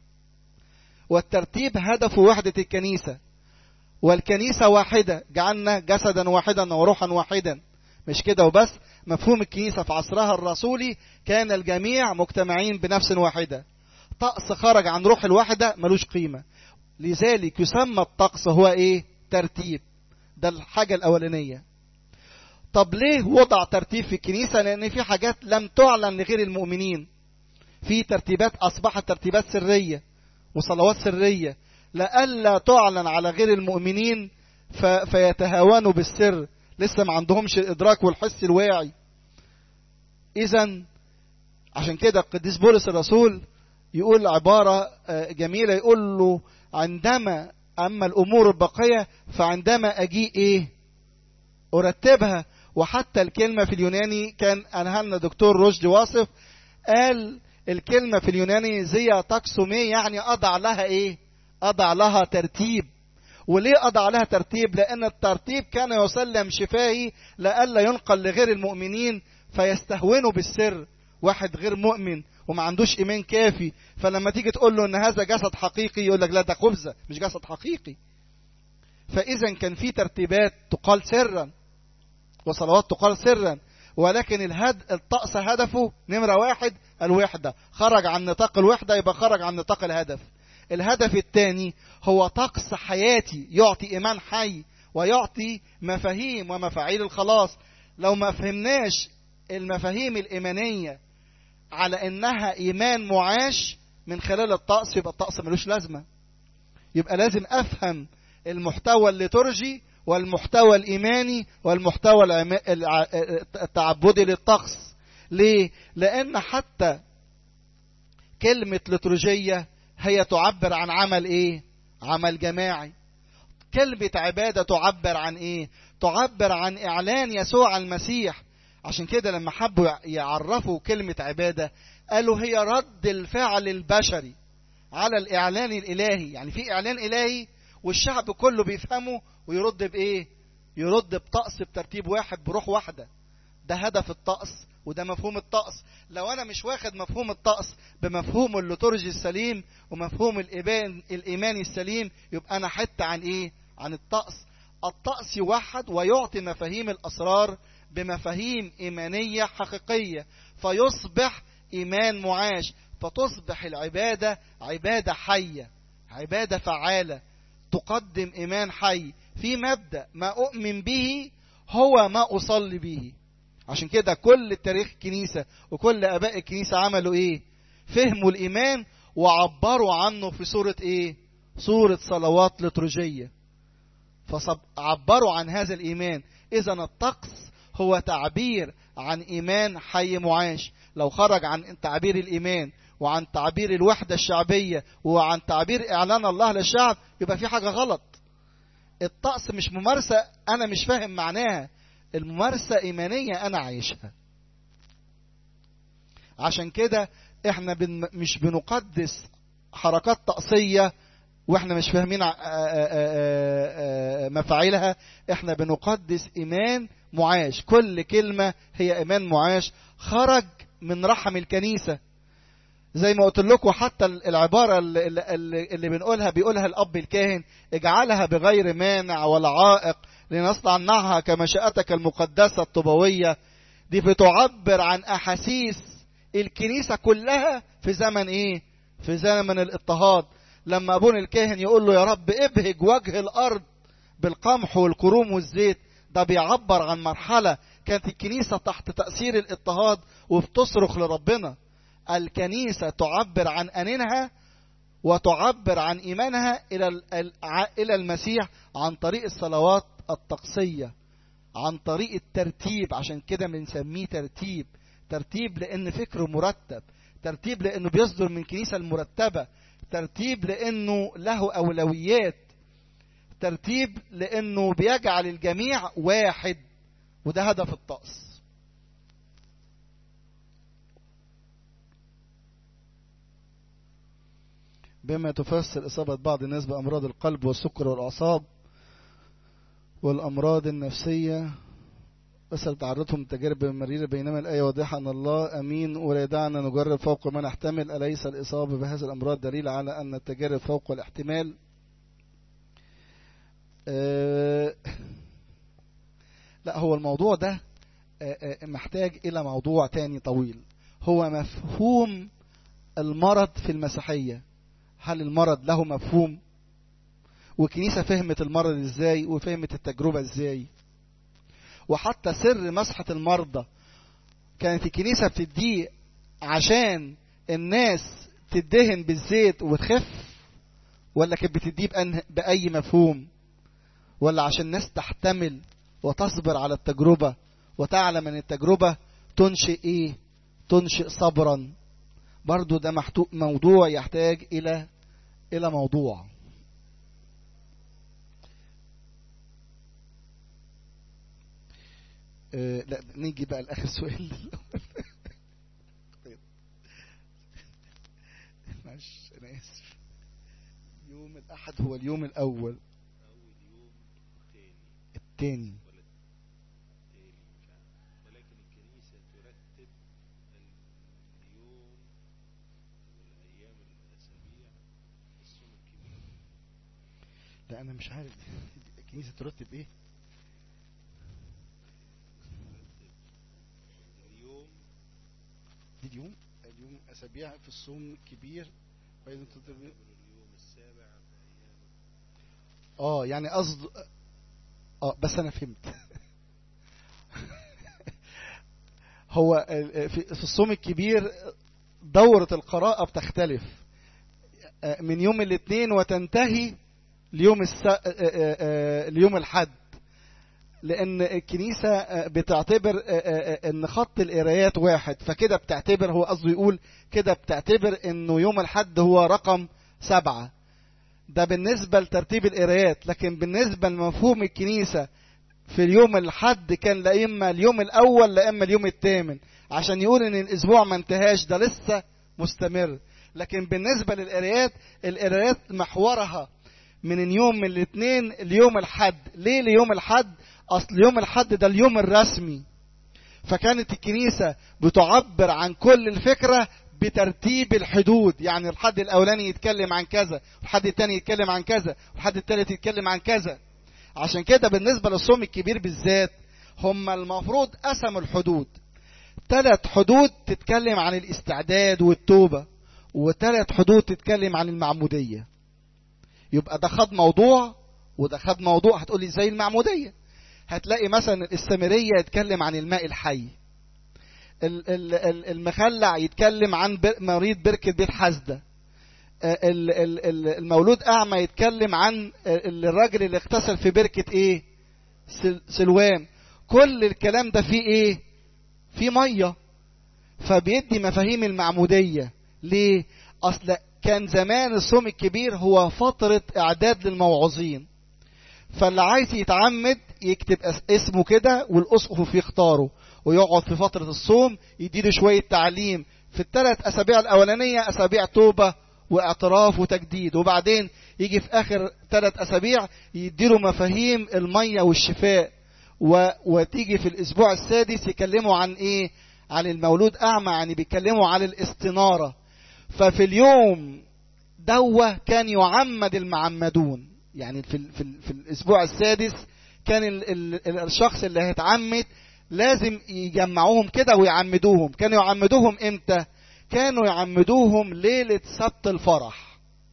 والترتيب هدفه وحده الكنيسه والكنيسة واحدة جعلنا جسدا واحدا وروحا واحدا مش كده وبس مفهوم الكنيسة في عصرها الرسولي كان الجميع مجتمعين بنفس واحدة طقس خرج عن روح الوحدة ملوش قيمة لذلك يسمى الطقس هو ايه ترتيب ده الحاجة الأولانية طب ليه وضع ترتيب في الكنيسة لأن في حاجات لم تعلن لغير المؤمنين في ترتيبات أصبحت ترتيبات سرية وصلوات سرية لئلا تعلن على غير المؤمنين ف... فيتهاونوا بالسر لسه ما عندهمش الادراك والحس الواعي اذا عشان كده القديس بولس الرسول يقول عبارة جميلة يقول له عندما أما الأمور الباقية فعندما أجيء إيه أرتبها وحتى الكلمة في اليوناني كان قالها لنا دكتور رشدي واصف قال الكلمة في اليوناني زي تاكسومي يعني أضع لها إيه أضع لها ترتيب وليه أضع لها ترتيب لأن الترتيب كان يسلم شفاهي لئلا ينقل لغير المؤمنين فيستهونوا بالسر واحد غير مؤمن وما عندوش إيمان كافي فلما تيجي تقول له إن هذا جسد حقيقي يقول لك لا ده خبزة مش جسد حقيقي فإذا كان في ترتيبات تقال سرا وصلوات تقال سرا ولكن الهد الطقس هدفه نمرة واحد الوحدة خرج عن نطاق الوحدة يبقى خرج عن نطاق الهدف الهدف الثاني هو طقس حياتي يعطي إيمان حي ويعطي مفاهيم ومفاعيل الخلاص لو ما فهمناش المفاهيم الإيمانية على إنها إيمان معاش من خلال الطقس يبقى الطقس ملوش لازمة يبقى لازم أفهم المحتوى الليتورجي والمحتوى الإيماني والمحتوى التعبدي للطقس ليه؟ لأن حتى كلمة لترجية هي تعبر عن عمل ايه عمل جماعي كلمة عبادة تعبر عن ايه تعبر عن اعلان يسوع المسيح عشان كده لما حبوا يعرفوا كلمة عبادة قالوا هي رد الفعل البشري على الاعلان الالهي يعني في اعلان الهي والشعب كله بيفهمه ويرد بايه يرد بطقس بترتيب واحد بروح واحدة ده هدف الطقس وده مفهوم الطقس لو انا مش واخد مفهوم الطقس بمفهوم الليتورجي السليم ومفهوم الايمان الايماني السليم يبقى انا حته عن ايه عن الطقس الطقس يوحد ويعطي مفاهيم الاسرار بمفاهيم ايمانيه حقيقيه فيصبح ايمان معاش فتصبح العباده عباده حيه عباده فعاله تقدم ايمان حي في مبدا ما اؤمن به هو ما اصلي به عشان كده كل تاريخ الكنيسة وكل آباء الكنيسة عملوا إيه؟ فهموا الإيمان وعبروا عنه في صورة إيه؟ صورة صلوات لترجية فعبروا عن هذا الإيمان إذا الطقس هو تعبير عن إيمان حي معاش لو خرج عن تعبير الإيمان وعن تعبير الوحدة الشعبية وعن تعبير إعلان الله للشعب يبقى في حاجة غلط الطقس مش ممارسة أنا مش فاهم معناها الممارسة إيمانية أنا عايشها عشان كده احنا بن مش بنقدس حركات طقسية واحنا مش فاهمين مفاعيلها احنا بنقدس ايمان معاش كل كلمة هي ايمان معاش خرج من رحم الكنيسة زي ما قلت لكم حتى العبارة اللي, اللي, اللي بنقولها بيقولها الأب الكاهن اجعلها بغير مانع ولا عائق لنصنعها كمشيئتك المقدسة الطبوية دي بتعبر عن أحاسيس الكنيسة كلها في زمن إيه؟ في زمن الاضطهاد لما أبونا الكاهن يقول له يا رب ابهج وجه الأرض بالقمح والكروم والزيت ده بيعبر عن مرحلة كانت الكنيسة تحت تأثير الاضطهاد وبتصرخ لربنا الكنيسة تعبر عن أنينها وتعبر عن إيمانها إلى إلى المسيح عن طريق الصلوات الطقسية عن طريق الترتيب عشان كده بنسميه ترتيب ترتيب لأن فكره مرتب ترتيب لأنه بيصدر من كنيسة المرتبة ترتيب لأنه له أولويات ترتيب لأنه بيجعل الجميع واحد وده هدف الطقس بما تفسر إصابة بعض الناس بأمراض القلب والسكر والأعصاب والأمراض النفسية أسأل تعرضهم تجارب مريرة بينما الآية واضحة أن الله أمين ولا يدعنا نجرب فوق ما نحتمل أليس الإصابة بهذه الأمراض دليل على أن التجارب فوق الاحتمال أه لا هو الموضوع ده محتاج إلى موضوع تاني طويل هو مفهوم المرض في المسيحية هل المرض له مفهوم والكنيسة فهمت المرض ازاي وفهمت التجربة ازاي وحتى سر مسحة المرضى كانت الكنيسة بتديه عشان الناس تدهن بالزيت وتخف ولا كانت بتديه بأي مفهوم ولا عشان الناس تحتمل وتصبر على التجربة وتعلم ان التجربة تنشئ ايه تنشئ صبرا برضو ده موضوع يحتاج الى الى موضوع أه لا نيجي بقى لاخر سؤال معلش انا اسف يوم الاحد هو اليوم الاول أول يوم تاني التاني ولا تاني مش عارف ولكن الكنيسة ترتب اليوم والأيام الأسابيع الصوم الكبير لا انا مش عارف الكنيسه ترتب ايه ترتب اليوم دي اليوم اليوم اسابيع في الصوم الكبير وبعدين ترتب تعتبر اليوم السابع في أيام اه يعني قصد اه بس انا فهمت هو ال- في في الصوم الكبير دورة القراءة بتختلف آه، من يوم الاثنين وتنتهي ليوم الس... آه، آه، آه، ليوم الحد لان الكنيسة آه، بتعتبر آه، آه، آه، ان خط القرايات واحد فكده بتعتبر هو قصده يقول كده بتعتبر انه يوم الحد هو رقم سبعة ده بالنسبة لترتيب القرايات لكن بالنسبة لمفهوم الكنيسة في اليوم الحد كان لا إما اليوم الأول لا إما اليوم الثامن عشان يقول إن الأسبوع ما انتهاش ده لسه مستمر لكن بالنسبة للقرايات القرايات محورها من اليوم من الاثنين ليوم الحد ليه ليوم الحد اصل يوم الحد ده اليوم الرسمي فكانت الكنيسة بتعبر عن كل الفكرة بترتيب الحدود يعني الحد الاولاني يتكلم عن كذا الحد الثاني يتكلم عن كذا الحد الثالث يتكلم عن كذا عشان كده بالنسبة للصوم الكبير بالذات هم المفروض قسموا الحدود ثلاث حدود تتكلم عن الاستعداد والتوبة وثلاث حدود تتكلم عن المعمودية يبقى ده خد موضوع وده خد موضوع هتقولي زي المعمودية هتلاقي مثلا السامرية يتكلم عن الماء الحي المخلع يتكلم عن مريض بركة بيت حسدة المولود أعمى يتكلم عن الراجل اللي اغتسل في بركة ايه سلوان كل الكلام ده فيه ايه فيه مية فبيدي مفاهيم المعمودية ليه اصل كان زمان الصوم الكبير هو فترة اعداد للموعظين فاللي عايز يتعمد يكتب اسمه كده والاسقف يختاره ويقعد في فترة الصوم يديله شوية تعليم في الثلاث اسابيع الاولانية اسابيع توبة واعتراف وتجديد وبعدين يجي في اخر ثلاث اسابيع يديله مفاهيم المية والشفاء و... وتيجي في الاسبوع السادس يكلموا عن ايه عن المولود اعمى يعني بيتكلموا عن الاستنارة ففي اليوم دوا كان يعمد المعمدون يعني في, ال... في, ال... في الاسبوع السادس كان ال... ال... الشخص اللي هيتعمد لازم يجمعوهم كده ويعمدوهم كانوا يعمدوهم امتى كانوا يعمدوهم ليلة سبت الفرح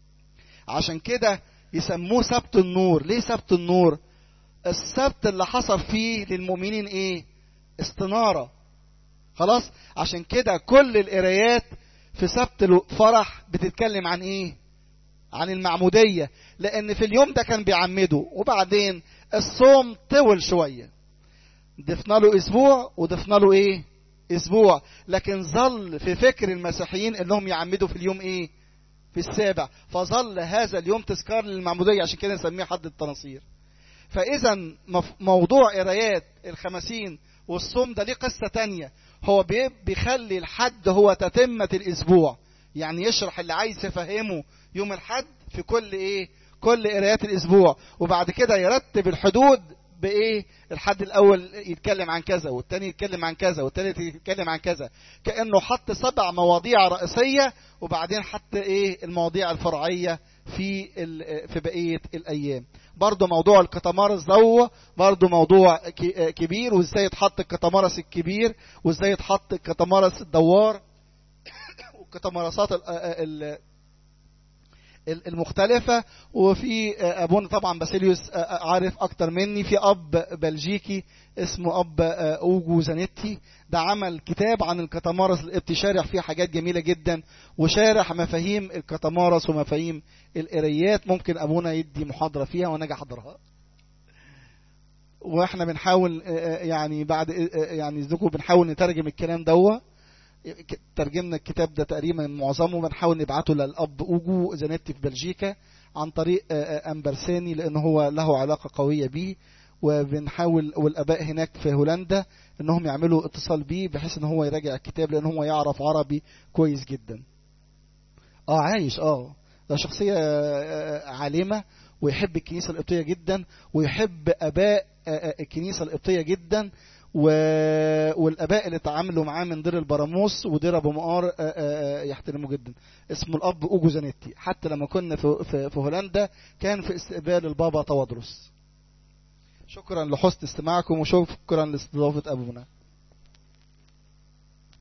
عشان كده يسموه سبت النور ليه سبت النور السبت اللي حصل فيه للمؤمنين ايه استنارة خلاص عشان كده كل القرايات في سبت الفرح بتتكلم عن ايه عن المعمودية لان في اليوم ده كان بيعمدوا وبعدين الصوم طول شوية ضفنا له اسبوع وضفنا له ايه اسبوع لكن ظل في فكر المسيحيين انهم يعمدوا في اليوم ايه في السابع فظل هذا اليوم تذكار للمعمودية عشان كده نسميه حد التناصير فاذا موضوع قرايات الخمسين والصوم ده ليه قصة تانية هو بيخلي الحد هو تتمة الاسبوع يعني يشرح اللي عايز يفهمه يوم الحد في كل ايه كل قرايات الاسبوع وبعد كده يرتب الحدود بايه الحد الاول يتكلم عن كذا والتاني يتكلم عن كذا والتالت يتكلم عن كذا كانه حط سبع مواضيع رئيسيه وبعدين حط ايه المواضيع الفرعيه في في بقيه الايام برضه موضوع الكتمارس ده برضه موضوع كبير وازاي يتحط الكتمارس الكبير وازاي يتحط الكتمارس الدوار والكتمارسات المختلفة وفي أبونا طبعا باسيليوس عارف أكتر مني في أب بلجيكي اسمه أب أوجو زانيتي ده عمل كتاب عن الكتمارس القبطي شارح فيه حاجات جميلة جدا وشارح مفاهيم الكتمارس ومفاهيم القريات ممكن أبونا يدي محاضرة فيها وأنا أجي أحضرها واحنا بنحاول يعني بعد يعني ذكر بنحاول نترجم الكلام دوت ترجمنا الكتاب ده تقريبا معظمه بنحاول نبعته للاب اوجو زانيتي في بلجيكا عن طريق امبرساني لان هو له علاقه قويه بيه وبنحاول والاباء هناك في هولندا انهم يعملوا اتصال بيه بحيث ان هو يراجع الكتاب لان هو يعرف عربي كويس جدا اه عايش اه ده شخصيه عالمه ويحب الكنيسه القبطيه جدا ويحب اباء الكنيسه القبطيه جدا و... والاباء اللي تعاملوا معاه من دير البراموس ودير ابو مقار يحترموه جدا اسمه الاب اوجو زانيتي حتى لما كنا في, في, في هولندا كان في استقبال البابا توادرس شكرا لحسن استماعكم وشكرا لاستضافه ابونا